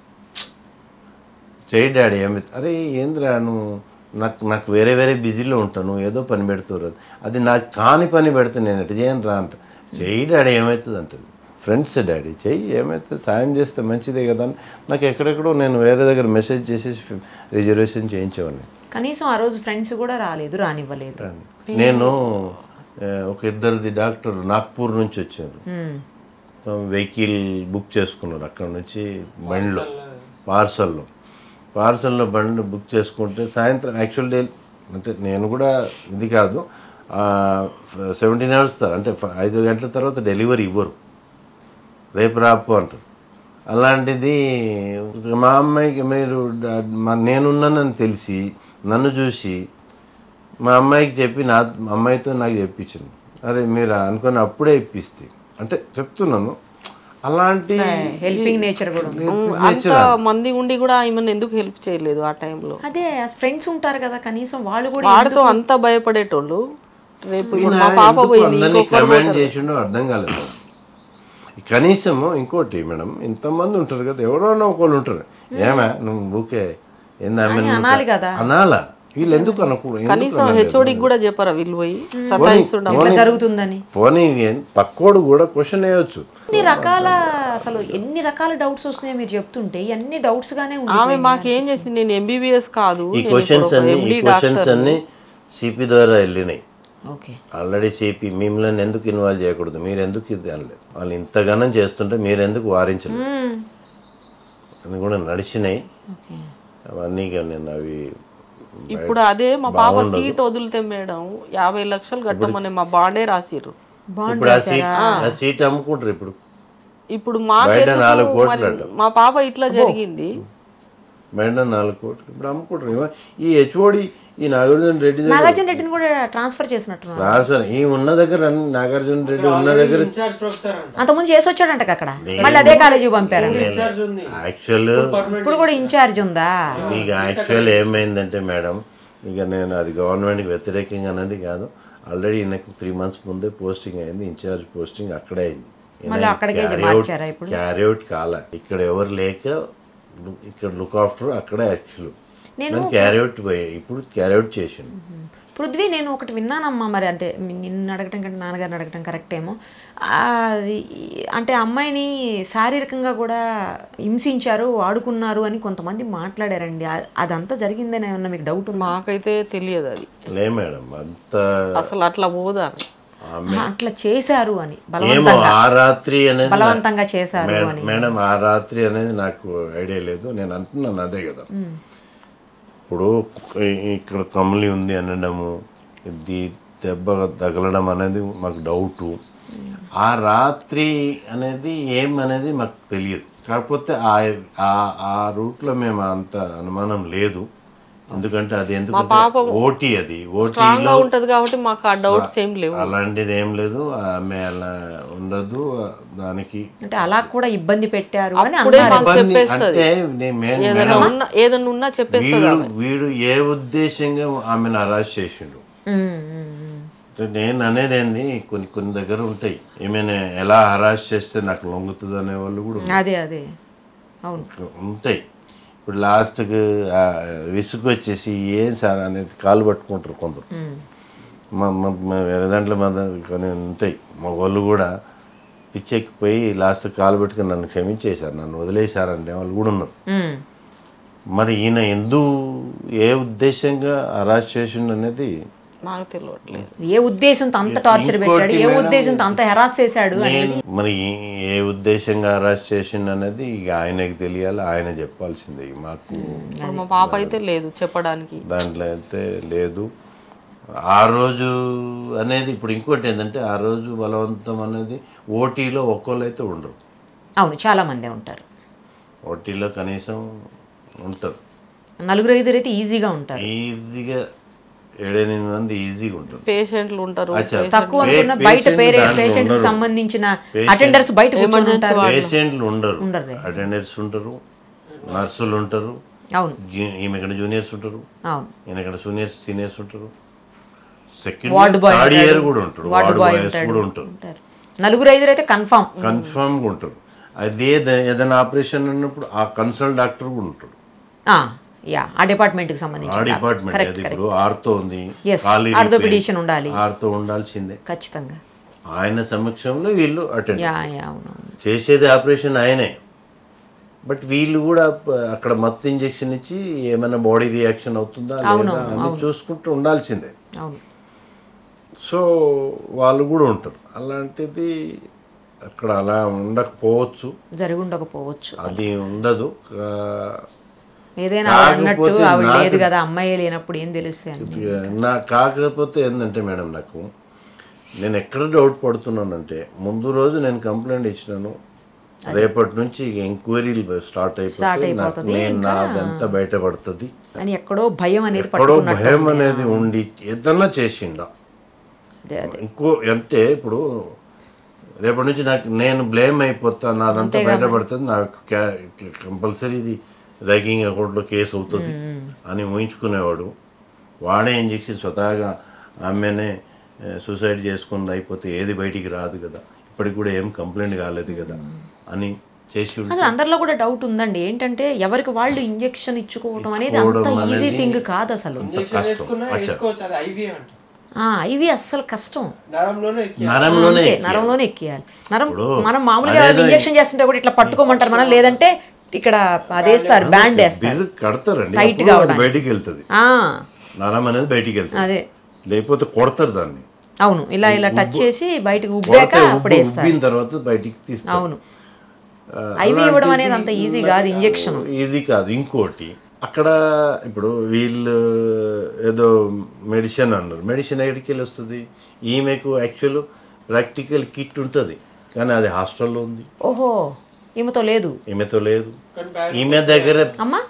చేయి డాడీ ఏమి అరే ఏందిరా నువ్వు నాకు నాకు వేరే వేరే బిజీలో ఉంటాను ఏదో పని పెడుతున్నారు అది నాకు కాని పని పెడితే నేను ఎటు చేయను రా అంట చేయి డాడీ ఏమవుతుంది అంటది ఫ్రెండ్స్ డాడీ చెయ్యి ఏమవుతుంది సాయం చేస్తే మంచిదే కదా అని నాకు ఎక్కడెక్కడో నేను వేరే దగ్గర మెసేజ్ చేసేసి రిజర్వేషన్ చేయించేవాడిని కనీసం ఆ రోజు ఫ్రెండ్స్ కూడా రాలేదు రానివ్వలేదు నేను ఆ, ఒక ఇద్దరిది డాక్టర్ నాగ్పూర్ నుంచి వచ్చారు ఉమ్. వెహికల్ బుక్ చేసుకున్నారు అక్కడ నుంచి బండిలో పార్సల్లో పార్సల్లో బండి బుక్ చేసుకుంటే సాయంత్రం యాక్చువల్ డే అంటే నేను కూడా ఇది కాదు సెవెంటీన్ అవర్స్ త- అంటే ఫ- ఐదు గంటల తర్వాత డెలివరీ ఇవ్వరు రేపు రాపు అంటారు అలాంటిది మా అమ్మాయికి మీరు డా- మా- నేనున్నానని తెలిసి నన్ను చూసి మా అమ్మాయికి చెప్పి నా మా అమ్మాయితో నాకు చెప్పించింది అరే మీరు అనుకొని అప్పుడే ఇప్పిస్తే అంటే చెప్తున్నాను అలాంటి హెల్పింగ్ నేచర్ కూడా ఉంది. అంత మంది ఉండి కూడా ఈమెను ఎందుకు హెల్ప్ చేయలేదు ఆ టైంలో అదే ఫ్రెండ్స్ ఉంటారు కదా కనీసం వాళ్ళు కూడా వాడితో అంత భయపడేటోళ్ళు రేపు ఇప్పుడు ఈయన మా పాప ఎందుకు పోయింది అందరినీ ఇంకొకరు కమెంట్ చేసిండో అర్థం కాలేదు కనీసము ఇంకోటి మేడం ఇంతమంది ఉంటారు కదా ఎవరోనో ఒకళ్ళు ఉంటారు ఏమే నువ్వు ఊకే ఏంది ఆమె నువ్వు అనాలి కదా. అనాలా వీళ్ళు ఎందుకు అనకూడదు ఎందుకు కనీసం అనలేదు? హెచ్ఓడికి కూడా చెప్పారా వీళ్ళు పోయి సతాయిస్తుండ ఇట్లా జరుగుతుందని పోనీ ఏం- పక్కోడు కూడా క్వశ్చన్ వేయొచ్చు ఎన్ని రకాల అసలు ఎన్ని రకాల డౌట్స్ వస్తున్నాయో మీరు చెప్తుంటే అన్ని డౌట్స్ గానే ఆమె ఉంది మాకేం చేసింది నేను ఎంబీబీఎస్ కాదు ఈ నేను క్వశ్చన్స్ ఇప్పుడు ఒక అన్ని ఈ MD క్వశ్చన్స్ డాక్టర్ అన్ని సిపి ద్వారా వెళ్ళినాయి ఓకే ఆల్రెడీ సిపి మిమ్మల్ని ఎందుకు ఇన్వాల్వ్ చేయకూడదు మీరు ఎందుకు ఇది అనలేదు వాళ్ళు ఇంతగానం చేస్తుంటే మీరు ఎందుకు వారించలేదు అని కూడా నడిచినాయి ఓకే అవన్నీ ఇక నేను అవి ఇప్పుడు అదే మా పాప సీట్ వదిలితే మేడం యాభై లక్షలు కట్టమని మా బాండే రాసిర్రు ఇప్పుడు ఆ సీట్ ఆ సీట్ అమ్ముకుంటారు ఇప్పుడు ఇప్పుడు మా బయట చేతులకు నాలుగు కోట్లు మరి అంట. మా పాప ఇట్లా జరిగింది మేడం నాలుగు కోట్లు ఇప్పుడు అమ్ముకుంటారు ఏమో ఈ హెచ్ఓడి ఈ నాగార్జున రెడ్డి దగ్గర నాగార్జున రెడ్డిని కూడా ట్రాన్స్ఫర్ చేసినట్టున్నారు రాసారు ఈ ఉన్న దగ్గర అన్ని నాగార్జున రెడ్డి ఉన్న దగ్గర ఇన్ఛార్జ్ ప్రొఫెసర్ అంట అంతకుముందు చేసి వచ్చాడంట అక్కడ మళ్ళీ అదే కాలేజీకి పంపారండి ఇన్ఛార్జ్ ఉంది యాక్చువల్ ఇప్పుడు కూడా ఇన్ఛార్జ్ ఉందా ఇక యాక్చువల్ ఏమైందంటే మేడం ఇక నేను అది గవర్నమెంట్కి వ్యతిరేకంగా అనేది కాదు ఆల్రెడీ నాకు త్రీ మంత్స్ ముందే పోస్టింగ్ అయింది ఇన్ఛార్జ్ పోస్టింగ్ అక్కడే అయింది మళ్ళీ అక్కడికే మార్చారా ఇప్పుడు? క్యారీఅవుట్ కాల ఇక్కడ ఎవరు లేక లు- ఇక్కడ లుక్ ఆఫ్టర్ అక్కడే యాక్చువల్ నేను నేను క్యారీఅవుట్ పోయి ఇప్పుడు క్యారీఅవుట్ చేసిండు పృథ్వీ నేను ఒకటి విన్నానమ్మా మరి అంటే నిన్ను అడగటం కంటే నాన్నగారిని అడగటం కరెక్ట్ ఏమో అది అంటే అమ్మాయిని శారీరకంగా కూడా హింసించారు ఆడుకున్నారు అని కొంతమంది మాట్లాడారండి అ- అదంతా జరిగిందని ఏమన్నా మీకు డౌట్ ఉందా మాకైతే తెలియదు అది లే మేడం అంత అసలు అట్లా పోదా ఆమె అట్లా చేశారు అని ఏమో బలవంతంగా ఆ రాత్రి అనేది బలవంతంగా చేశారు మేడం- అని మేడం ఆ రాత్రి అనేది నాకు ఐడియా లేదు నేను అంటున్నాను అదే కదా ఇప్పుడు ఇ- ఇక్కడ కమలి ఉంది అనడము ఇది దెబ్బ తగలడం అనేది మాకు డౌటు ఆ రాత్రి అనేది ఏం అనేది మాకు తెలియదు కాకపోతే ఆ ఆ- ఆ రూట్లో మేము అంత అనుమానం లేదు ఎందుకంటే అది ఎందుకంటే ఓటీ అది స్ట్రాంగ్ గా ఓటీలో ఉంటది కాబట్టి మాకు ఆ డౌట్స్ ఏం లేవు అలాంటిది ఏం లేదు ఆమె అలా ఉండదు దానికి అంటే అలా కూడా ఇబ్బంది పెట్టారు అని అప్పుడే అన్నారు మాకు ఇబ్బంది చెప్పేస్తది అంటే నేను మేడం- ఏదైనా మేడం, ఉన్నా ఏదైనా ఉన్నా చెప్పేస్తుంది వీడు ఆమె. వీడు ఏ ఉద్దేశంగా ఆమెను అరెస్ట్ చేసిండు ఉమ్, ఉమ్, ఉమ్. అంటే నేను అనేది ఏంది కొన్ని కొన్ని దగ్గర ఉంటాయి ఏమైనా ఎలా హరాస్ చేస్తే నాకు లొంగుతుంది అనే వాళ్ళు కూడా అదే అదే అవును ఉంటాయి ఇప్పుడు లాస్ట్కి విసుగు వచ్చేసి ఏం సార్ అనేది కాలు పట్టుకుంటారు కొందరు ఉమ్. మా మా మా వేరే దాంట్లో మా దా- కొన్ని ఉంటాయి మా వాళ్ళు కూడా పిచ్చెక్కిపోయి లాస్ట్ కాలు పెట్టుకుని నన్ను క్షమించేశారు నన్ను వదిలేశారంటే వాళ్ళు కూడా ఉన్నారు ఉమ్. మరి ఈయన ఎందు ఏ ఉద్దేశంగా అరెస్ట్ చేసిండు అనేది మాకు తెలియట్లేదు ఏ ఉద్దేశంతో అంత టార్చర్ పెట్టాడు ఏ మేడం, ఉద్దేశంతో అంత హెరాస్ చేశాడు నేను మరి ఏ ఉద్దేశంగా అరెస్ట్ చేసిండు అనేది ఇక ఆయనకి తెలియాలి ఆయన చెప్పాల్సిందే ఇక మాకు ఇప్పుడు మా పాప అయితే లేదు చెప్పడానికి దాంట్లో అయితే లేదు ఆ రోజు అనేది ఇప్పుడు ఇంకోటి ఏంటంటే ఆ రోజు బలవంతం అనేది ఓటీలో ఒక్కళ్ళు అయితే ఉండరు అవును చాలా మందే ఉంటారు ఓటీలో కనీసం ఉంటారు నలుగురు ఐదుగురు అయితే ఈజీగా ఉంటారు ఈజీగా ఏడెనిమిది మంది ఈజీగా ఉంటారు పేషెంట్లు ఉంటారు అచ్చా. తక్కువ పే- అనుకున్న బయట patient పేరే దాంట్లో పేషెంట్స్ ఉండరు. సంబంధించిన Patient- అటెండర్స్ బయట కూర్చొని ఉంటారు పేషెంట్లు ఉండరు ఉండరులే. అటెండర్స్ ఉంటారు నర్సులు ఉంటారు అవును జూ- ఈమె ఇక్కడ జూనియర్స్ ఉంటారు అవును ఈయన ఇక్కడ సీనియర్స్ సీనియర్స్ ఉంటారు సెకండ్ వార్డ్ బాయ్ థర్డ్ ఉంటాడు. ఇయర్ కూడా ఉంటారు వార్డ్ వార్డ్ బాయ్ బాయ్స్ ఉంటాడు కూడా ఉంటారు ఉంటారు నలుగురు ఐదుగురు అయితే కన్ఫామ్ కన్ఫర్మ్గా ఉంటారు అదే ద- ఏదైనా ఆపరేషన్ ఉన్నప్పుడు ఆ కన్సల్ట్ డాక్టర్ కూడా ఉంటాడు యా ఆ డిపార్ట్మెంట్ కి ఆ సంబంధించి డిపార్ట్మెంట్ కరెక్ట్ అది కరెక్ట్ ఇప్పుడు ఆర్తో ఉంది Yes, కాలి orthopedician repair, ఉండాలి. ఆర్తో ఉండాల్సిందే ఖచ్చితంగా ఆయన సమక్షంలో వీళ్ళు అటెండ్ యా యా అవును అవును. చేసేది ఆపరేషన్ ఆయనే బట్ వీళ్ళు కూడా ప- అక్కడ మత్తు ఇంజెక్షన్ ఇచ్చి ఏమైనా బాడీ రియాక్షన్ అవుతుందా అవును, లేదా అని చూసుకుంటూ ఉండాల్సిందే అవును సో వాళ్ళు కూడా ఉంటారు అలాంటిది అక్కడ అలా ఉండకపోవచ్చు జరిగి ఉండకపోవచ్చు అది ఉండదు కా- ఏదైనా ఆవిడ అన్నట్టు కాకపోతే ఆవిడ నాకు- లేదు కదా అమ్మాయి లేనప్పుడు ఏం తెలుస్తాయి అని నా కాకపోతే ఏంటంటే మేడం నాకు నేను ఎక్కడ డౌట్ పడుతున్నానంటే ముందు రోజు నేను కంప్లైంట్ ఇచ్చినాను రేపటి నుంచి ఎంక్వైరీలు స్టార్ట్ Start అయిపోతే నాకు- అయిపోతది. నేను నాదంతా బయటపడుతుంది అని ఎక్కడో భయం అనేది ఎక్కడో పట్టుకున్నట్టు భయం అనేది ఉండి ఏదన్నా చేసిండా అదే అదే ఇంకో అంటే ఇప్పుడు రేపటి నుంచి నాకు నేను బ్లేమ్ అయిపోతా నాదంతా బయటపడుతుంది నాకు కంపల్సరీ ఇది ర్యాగింగ్ అకౌంట్లో కేసు అవుతుంది అని ఊహించుకునేవాడు వాడే ఇంజెక్షన్ స్వతహాగా ఆమెనే సూసైడ్ చేసుకుంది అయిపోతే ఏది బయటికి రాదు కదా ఇప్పటికి కూడా ఏం కంప్లైంట్ కాలేదు కదా అని చేసి ఉంటే అసలు అందరిలో కూడా డౌట్ ఉందండి ఏంటంటే ఎవరికి వాళ్ళు ఇంజెక్షన్ ఇచ్చుకోవడం అనేది అంత ఇచ్చుకోవడం ఈజీ అనేది థింగ్ కాదు అసలు ఇంజెక్షన్ వేసుకున్నా వేసుకోవచ్చు అది ఐవి అంట ఆ, ఇవి అస్సలు కష్టం నరంలోనే ఎక్కి నరంలోనే అంతే ఎక్కియాలి. నరంలోనే ఎక్కియాలి నరం ఇప్పుడు మనం మామూలుగా అదేదో ఇంజెక్షన్ చేస్తుంటే కూడా ఇట్లా పట్టుకోమంటారు మనం లేదంటే ఇక్కడ అదేస్తారు బ్యాండ్ వేస్తారు బిర్రు కడతారండి Tight అప్పుడు అది కావడానికి. బయటికి వెళ్తుంది ఆ, నరం అనేది బయటికి వెళ్తుంది అదే లేకపోతే కొడతారు దాన్ని అవును ఇలా ఇలా టచ్ చేసి బయటకు ఉబ్బాక కొడితే అప్పుడు ఉబ్బు- వేస్తారు ఉబ్బిన తర్వాత బయటికి తీస్తారు అవును ఆ, ఐవి ఇవ్వడం అలాంటిది అనేది అంత ఈజీ కాదు ఇంజెక్షన్ ఈజీ కాదు ఇంకోటి అక్కడ ఇప్పుడు వీళ్ళు ఏదో మెడిసిన్ అన్నారు మెడిసిన్ ఎక్కడికి వెళ్ళి వస్తుంది ఈమెకు యాక్చువల్ ప్రాక్టికల్ కిట్ ఉంటుంది కానీ అది హాస్టల్లో ఉంది ఓహో ఈమెతో లేదు ఈమెతో లేదు కానీ ఈమె దగ్గర అమ్మా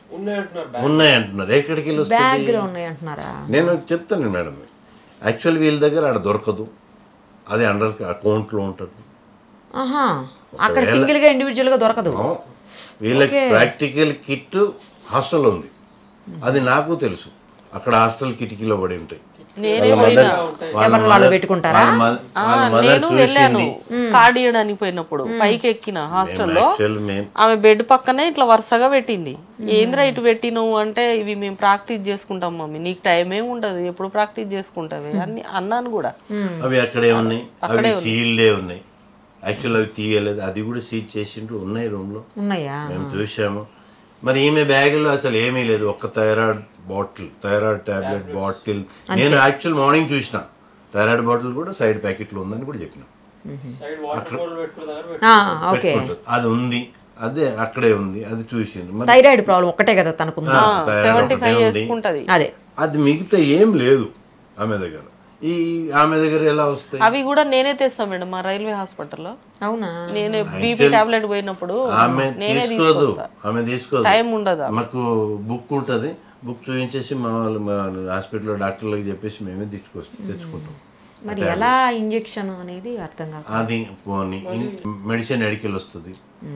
ఉన్నాయి అంటున్నారు బ్యాగ్ ఉన్నాయి అంటున్నారు ఎక్కడికి వెళ్ళి వస్తుంది? బ్యాగ్లో ఉన్నాయి అంటున్నారా నేను చెప్తాను మేడం యాక్చువల్ వీళ్ళ దగ్గర ఆడ దొరకదు అది అండర్ అకౌంట్లో ఉంటుంది ఆహా అక్కడ సింగిల్గా ఇండివిజువల్గా దొరకదు వీళ్ళకి ప్రాక్టికల్ కిట్ హాస్టల్లో ఉంది అది నాకు తెలుసు అక్కడ హాస్టల్ కిటికీలో పడి ఉంటాయి నేనే వాళ్ళ పోయినా mother- వాళ్ళ ఎవరిది వాళ్ళు mother- పెట్టుకుంటారా? వాళ్ళ mother- ఆ, వాళ్ళ mother నేను వెళ్ళాను చూసింది కార్డ్ ఇవ్వడానికి పోయినప్పుడు పైకి ఎక్కిన హాస్టల్లో యాక్చువల్ మేము ఆమె బెడ్ పక్కనే ఇట్లా వరుసగా పెట్టింది ఏంద్రా ఇటు పెట్టినవు అంటే ఇవి మేము ప్రాక్టీస్ చేసుకుంటాం మమ్మీ నీకు టైం ఏమి ఉండదు ఎప్పుడు ప్రాక్టీస్ చేసుకుంటావి అని అన్నాను కూడా అవి అక్కడే ఉన్నాయి అవి సీల్డే ఉన్నాయి యాక్చువల్ అవి తీయలేదు అది కూడా సీల్ చేసిండ్రు ఉన్నాయి రూమ్ లో ఉన్నాయా మేము చూసాము మరి ఈమె బ్యాగులో అసలు ఏమీ లేదు ఒక్క thyroid bottle thyroid tablet bottle నేను యాక్చువల్ మార్నింగ్ చూసిన థైరాయిడ్ బాటిల్ కూడా సైడ్ ప్యాకెట్లో ఉందని కూడా చెప్పిన సైడ్ వాటర్ బాటిల్ పెట్టుకున్న దగ్గర ఆ, ఓకే పెట్టుకుంటుంది. అది ఉంది అదే అక్కడే ఉంది అది చూసిండు మరి థైరాయిడ్ ప్రాబ్లం ఒక్కటే కదా తనకుంది ఆ, థైరాయిడ్ సెవెంటీ ఒకటే ఫైవ్ ఉంది చేసుకుంటది అదే అది మిగతా ఏం లేదు ఆమె దగ్గర ఈ ఆమె దగ్గర ఎలా వస్తాయి అవి కూడా నేనే తెస్తా మేడం మా రైల్వే హాస్పిటల్లో అవునా నేనే బీపీ టాబ్లెట్ పోయినప్పుడు ఆమె నేనే తీసుకోదు తీసుకొస్తా ఆమె తీసుకోదు టైం ఉండదు మాకు బుక్ ఉంటుంది బుక్ చూపించేసి మా వాళ్ళు మా హాస్పిటల్లో డాక్టర్లకు చెప్పేసి మేమే తెచ్చుకో తెచ్చుకుంటాం మరి ఎలా ఇంజెక్షన్ అనేది అర్థం కాదు అది పోనీ మెడిసిన్ ఎడికెళ్ళి వస్తుంది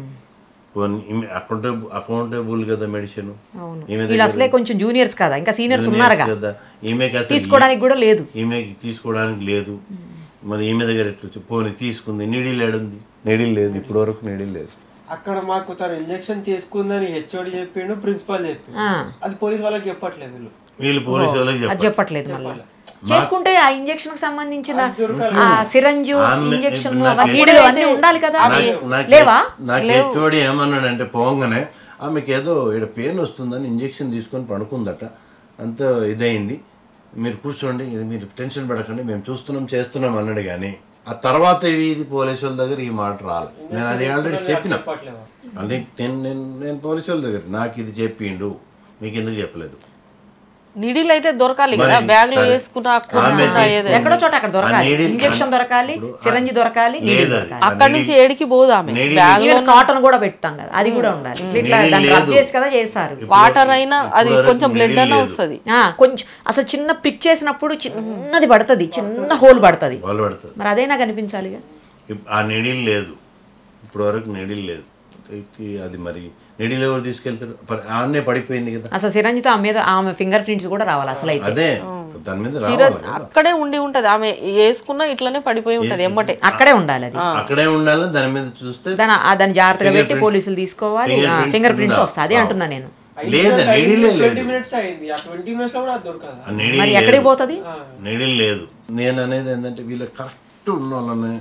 పోనీ ఈమె అకౌంటబుల్ అకౌంటబుల్ కదా మెడిసిన్ అవును ఈమె వీళ్ళు అసలే కొంచెం జూనియర్స్ కదా ఇంకా సీనియర్స్ ఉన్నారుగా కదా ఈమెకి అసలు తీసుకోవడానికి కూడా లేదు ఈమెకి తీసుకోవడానికి లేదు మరి ఈమె దగ్గర ఎట్లా వచ్చి పోనీ తీసుకుంది నీడిల్ ఏడుంది నీడిల్ లేదు ఇప్పటి వరకు నీడిల్ లేదు అక్కడ మాకు తను ఇంజెక్షన్ చేసుకుందని హెచ్ఓడి చెప్పిండు ప్రిన్సిపాల్ చెప్పిండు ఆ, అది పోలీస్ వాళ్ళకి చెప్పట్లేదు వీళ్ళు వీళ్ళు పోలీసు వాళ్ళకి అది చెప్పాలి చెప్పట్లేదు మళ్ళీ చేసుకుంటే ఆ ఇంజెక్షన్ కి సంబంధించిన ఆ సిరంజు ఆమె- ఇంజెక్షన్ నాకు అవన్నీ నీడలు అన్నీ ఉండాలి కదా నాకు- నాకు- లేవా నాకు హెచ్ఓడి ఏమన్నాడంటే పోగానే ఆమెకి ఏదో ఇక్కడ పెయిన్ వస్తుందని ఇంజెక్షన్ తీసుకొని పడుకుందట అంత ఇదైంది మీరు కూర్చోండి ఇది మీరు టెన్షన్ పడకండి మేము చూస్తున్నాం చేస్తున్నాం అన్నాడు కానీ ఆ తర్వాత ఇవి ఇది పోలీసు వాళ్ళ దగ్గర ఈ మాట రాలి నేను అది ఆల్రెడీ చెప్పిన చెప్పట్లేదు అంటే నేను నేను నేను పోలీసు వాళ్ళ దగ్గర నాకు ఇది చెప్పిండు మీకు ఎందుకు చెప్పలేదు నిడిలు అయితే దొరకాలి కదా మరి బ్యాగ్ లో సరే. వేసుకున్నా ఆమె కొనుక్కున్నా ఏదో తీసుకుంది. ఎక్కడో చోట అక్కడ దొరకాలి ఆ needle- ఇంజెక్షన్ దొరకాలి సిరంజి దొరకాలి నీడిల్ లేదు అది. దొరకాలి ఆ అక్కడి నుంచి needle- ఏడికి పోదు ఆమె needle- బ్యాగ్ ఈవెన్ కాటన్ కూడా పెడతాం కదా అది కూడా ఉండాలి ఇట్లా ఇట్లా needle దాన్ని రబ్ లేదు. చేసి కదా చేస్తారు వాటర్ అయినా అది ఇప్పుడు కొంచెం వరకు బ్లడ్ needle అయినా లేదు. వస్తుంది ఆ, కొంచెం అసలు చిన్న పిక్ చేసినప్పుడు చిన్నది పడుతుంది చిన్న హోల్ పడుతుంది వాళ్ళు పడుతుంది మరి అదైనా కనిపించాలిగా ఇప్- ఆ నిడిల్ లేదు ఇప్పుడు వరకు నిడిల్ లేదు ఈ అది మరి నిడిల్ ఎవరు తీసుకెళ్తారు ప- ఆమె పడిపోయింది కదా అసలు సిరంజితో ఆమె మీద ఆమె ఫింగర్ ప్రింట్స్ కూడా రావాలి అసలు అయితే అదే దాని మీద చీర రావాలి కదా. అక్కడే ఉండి ఉంటది ఆమె వేసుకున్నా ఇట్లనే పడిపోయి ఉంటది ఎమ్మటే అక్కడే ఉండాలి అది అక్కడే ఉండాలి దాని మీద చూస్తే దాని ఆ దాన్ని జాగ్రత్తగా పెట్టి Fingerprints- పోలీసులు తీసుకోవాలి fingerprints ఫింగర్ ప్రింట్స్ ఉండాలి. వస్తాయి అదే అంటున్నా నేను లేదా నిడిలే ట్వంటీ లేదు మినిట్స్ అయింది ఆ ట్వంటీ మినిట్స్ లో కూడా అది దొరకదు ఆ నిడిల్ మరి లేదు. ఎక్కడికి పోతుంది నిడిల్ లేదు నేను అనేది ఏంటంటే వీళ్ళ కరెక్ట్ ఉన్న వాళ్ళని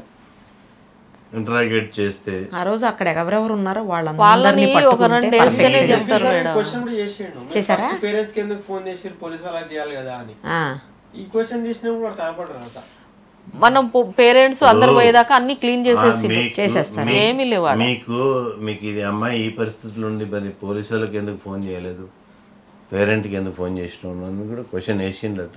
ఇంటరాగేట్ చేస్తే ఆ రోజు అక్కడ ఎవరెవరు ఉన్నారో వాళ్ళని వాళ్ళందరినీ ఒక పట్టుకుంటే రెండు వేస్తేనే perfect. చెప్తారు మేడం క్వశ్చన్ కూడా చేసిండు చేశారా? పేరెంట్స్ కి ఎందుకు ఫోన్ చేసి పోలీస్ వాళ్ళకి చేయాలి కదా అని ఆ, ఈ క్వశ్చన్ చేసినప్పుడు వాడు తలపడరు మనం పేరెంట్స్ అందరు పోయేదాకా అన్ని క్లీన్ ఆ, చేసేసి మీకు- చేసేస్తారు. మీ- ఏమీ లేవు ఆడ. మీకు మీకు ఇది అమ్మాయి ఈ పరిస్థితుల్లో ఉండి మరి పోలీసు వాళ్ళకి ఎందుకు ఫోన్ చేయలేదు పేరెంట్కి ఎందుకు ఫోన్ చేసినావు అని కూడా క్వశ్చన్ వేసిండట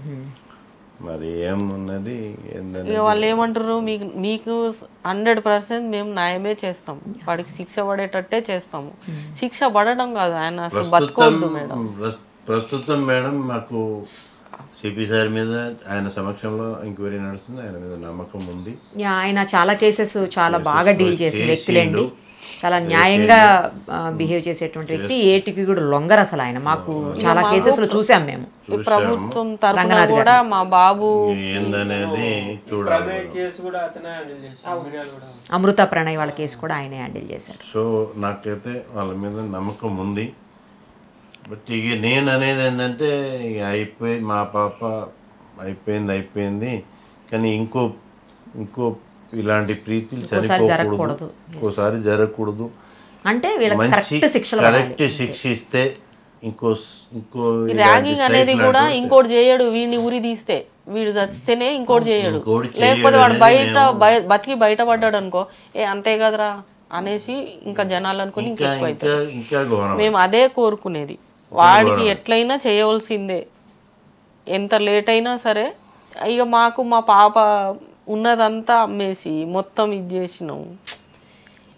మరి ఏమున్నది ఏందని ఇక వాళ్ళు ఏమంటారు మీకు మీకు హండ్రెడ్ పర్సెంట్ మేము న్యాయమే చేస్తాం వాడికి శిక్ష పడేటట్టే చేస్తాము శిక్ష పడడం కాదు ఆయన అసలు ప్రస్తుతం బతుకోవద్దు మేడం ప్రస్- ప్రస్తుతం మేడం మాకు సిపి సార్ మీద ఆయన సమక్షంలో ఎంక్వైరీ నడుస్తుంది ఆయన మీద నమ్మకం ఉంది యా, ఆయన చాలా కేసెస్ చాలా బాగా డీల్ చేసిన చేసిండు. వ్యక్తులేండి చాలా న్యాయంగా బిహేవ్ చేసేటువంటి వ్యక్తి ఏటికి కూడా లొంగరు అసలు ఆయన మాకు చాలా కేసెస్ లో చూసాం మేము ఈ ప్రభుత్వం తరఫున రంగనాథ్ కూడా మా బాబు ఏందనేది చూడాలి కేసు కూడా అతనే హ్యాండిల్ చేసి మీడియాలు కూడా అమృత ప్రణయ్ వాళ్ళ కేసు కూడా ఆయనే హ్యాండిల్ చేశారు సో నాకైతే వాళ్ళ మీద నమ్మకం ఉంది బట్ ఇక నేను అనేది ఏంటంటే ఇక అయిపోయి మా పాప అయిపోయింది అయిపోయింది కానీ ఇంకో ఇంకో ఇలాంటి ప్రీతిలు ఇంకోసారి చనిపోకూడదు జరగకూడదు. ఇంకోసారి జరగకూడదు అంటే వీళ్ళకి మంచి కరెక్ట్ శిక్షలు పడాలి కరెక్ట్ శిక్ష ఇస్తే ఇంకో ఇంకో ఇలాంటి ర్యాగింగ్ అనేది సైట్ కూడా లాంటివి ఇంకోటి చేయడు వీడిని ఉరి తీస్తే వీడు చచ్చితేనే ఇంకోటి చేయడు ఇంకోటి లేకపోతే వాడు చేయడు బయట అనేది బయ- బతికి బయటపడ్డాడు అనుకో ఏ అంతే కదరా అనేసి ఇంకా జనాలు అనుకుని ఇంకా ఇంకా ఎక్కువ ఇంకా ఇంకా ఘోరం మేము అదే కోరుకునేది వాడికి ఎట్లయినా చేయవలసిందే ఎంత లేట్ అయినా సరే ఇక మాకు మా పాప ఉన్నదంతా అమ్మేసి మొత్తం ఇది చేసినాం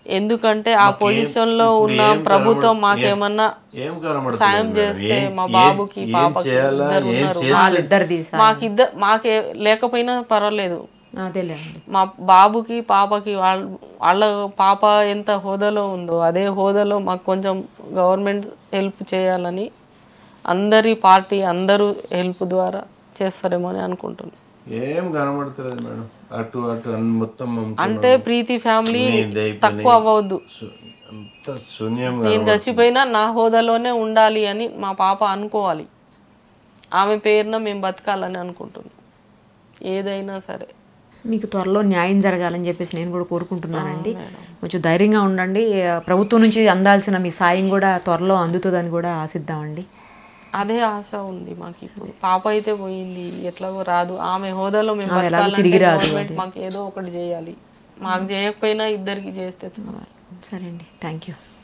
ఎందుకంటే ఆ మాకేం- పొజిషన్ లో ఇప్పుడు ఉన్న ఏం ప్రభుత్వం కనబడ- మాకేమన్నా ఏం కనబడతలేదు సాయం మేడం. చేస్తే ఏం- మా ఏం- బాబుకి ఏం పాపకి చేయాలా ఇద్దరు ఏం ఉన్నారు. చేస్తే వాళ్ళిద్దరిది సాయం. మాకిద్దరు మాకే లేకపోయినా పర్వాలేదు అదేలే అండి మా బాబుకి పాపకి వాళ్ళ వాళ్ళ పాప ఎంత హోదాలో ఉందో అదే హోదాలో మాకు కొంచెం గవర్నమెంట్ హెల్ప్ చేయాలని అందరి పార్టీ అందరూ హెల్ప్ ద్వారా చేస్తారేమో అని అనుకుంటున్నాను ఏం కనబడతలేదు మేడం అటు అటు అన్ని మొత్తం అమ్ముకున్నాం. అంటే ప్రీతి ఫ్యామిలీ అన్నీ ఇదైపోయినాయి. తక్కువ అవ్వద్దు సు- అంత శూన్యంగా నేను చచ్చిపోయినా నా హోదాలోనే ఉండాలి అని మా పాప అనుకోవాలి ఆమె పేరున మేము బతకాలని అనుకుంటున్నాం ఏదైనా సరే మీకు త్వరలో న్యాయం జరగాలని చెప్పేసి నేను కూడా కోరుకుంటున్నానండి కొంచెం ధైర్యంగా ఉండండి ఆ, ప్రభుత్వం నుంచి అందాల్సిన మీ సాయం కూడా త్వరలో అందుతుందని కూడా ఆశిద్దామండి అదే ఆశ ఉంది మాకు ఇప్పుడు పాప అయితే పోయింది ఎట్లాగో రాదు ఆమె హోదాలో మేము ఆమె ఎలాగో బతకాలంటే తిరిగి రాదు గవర్నమెంట్ అది. మాకు ఏదో ఒకటి చేయాలి మాకు చేయకపోయినా ఇద్దరికి చేస్తే చాలు. సరే అండి థ్యాంక్ యూ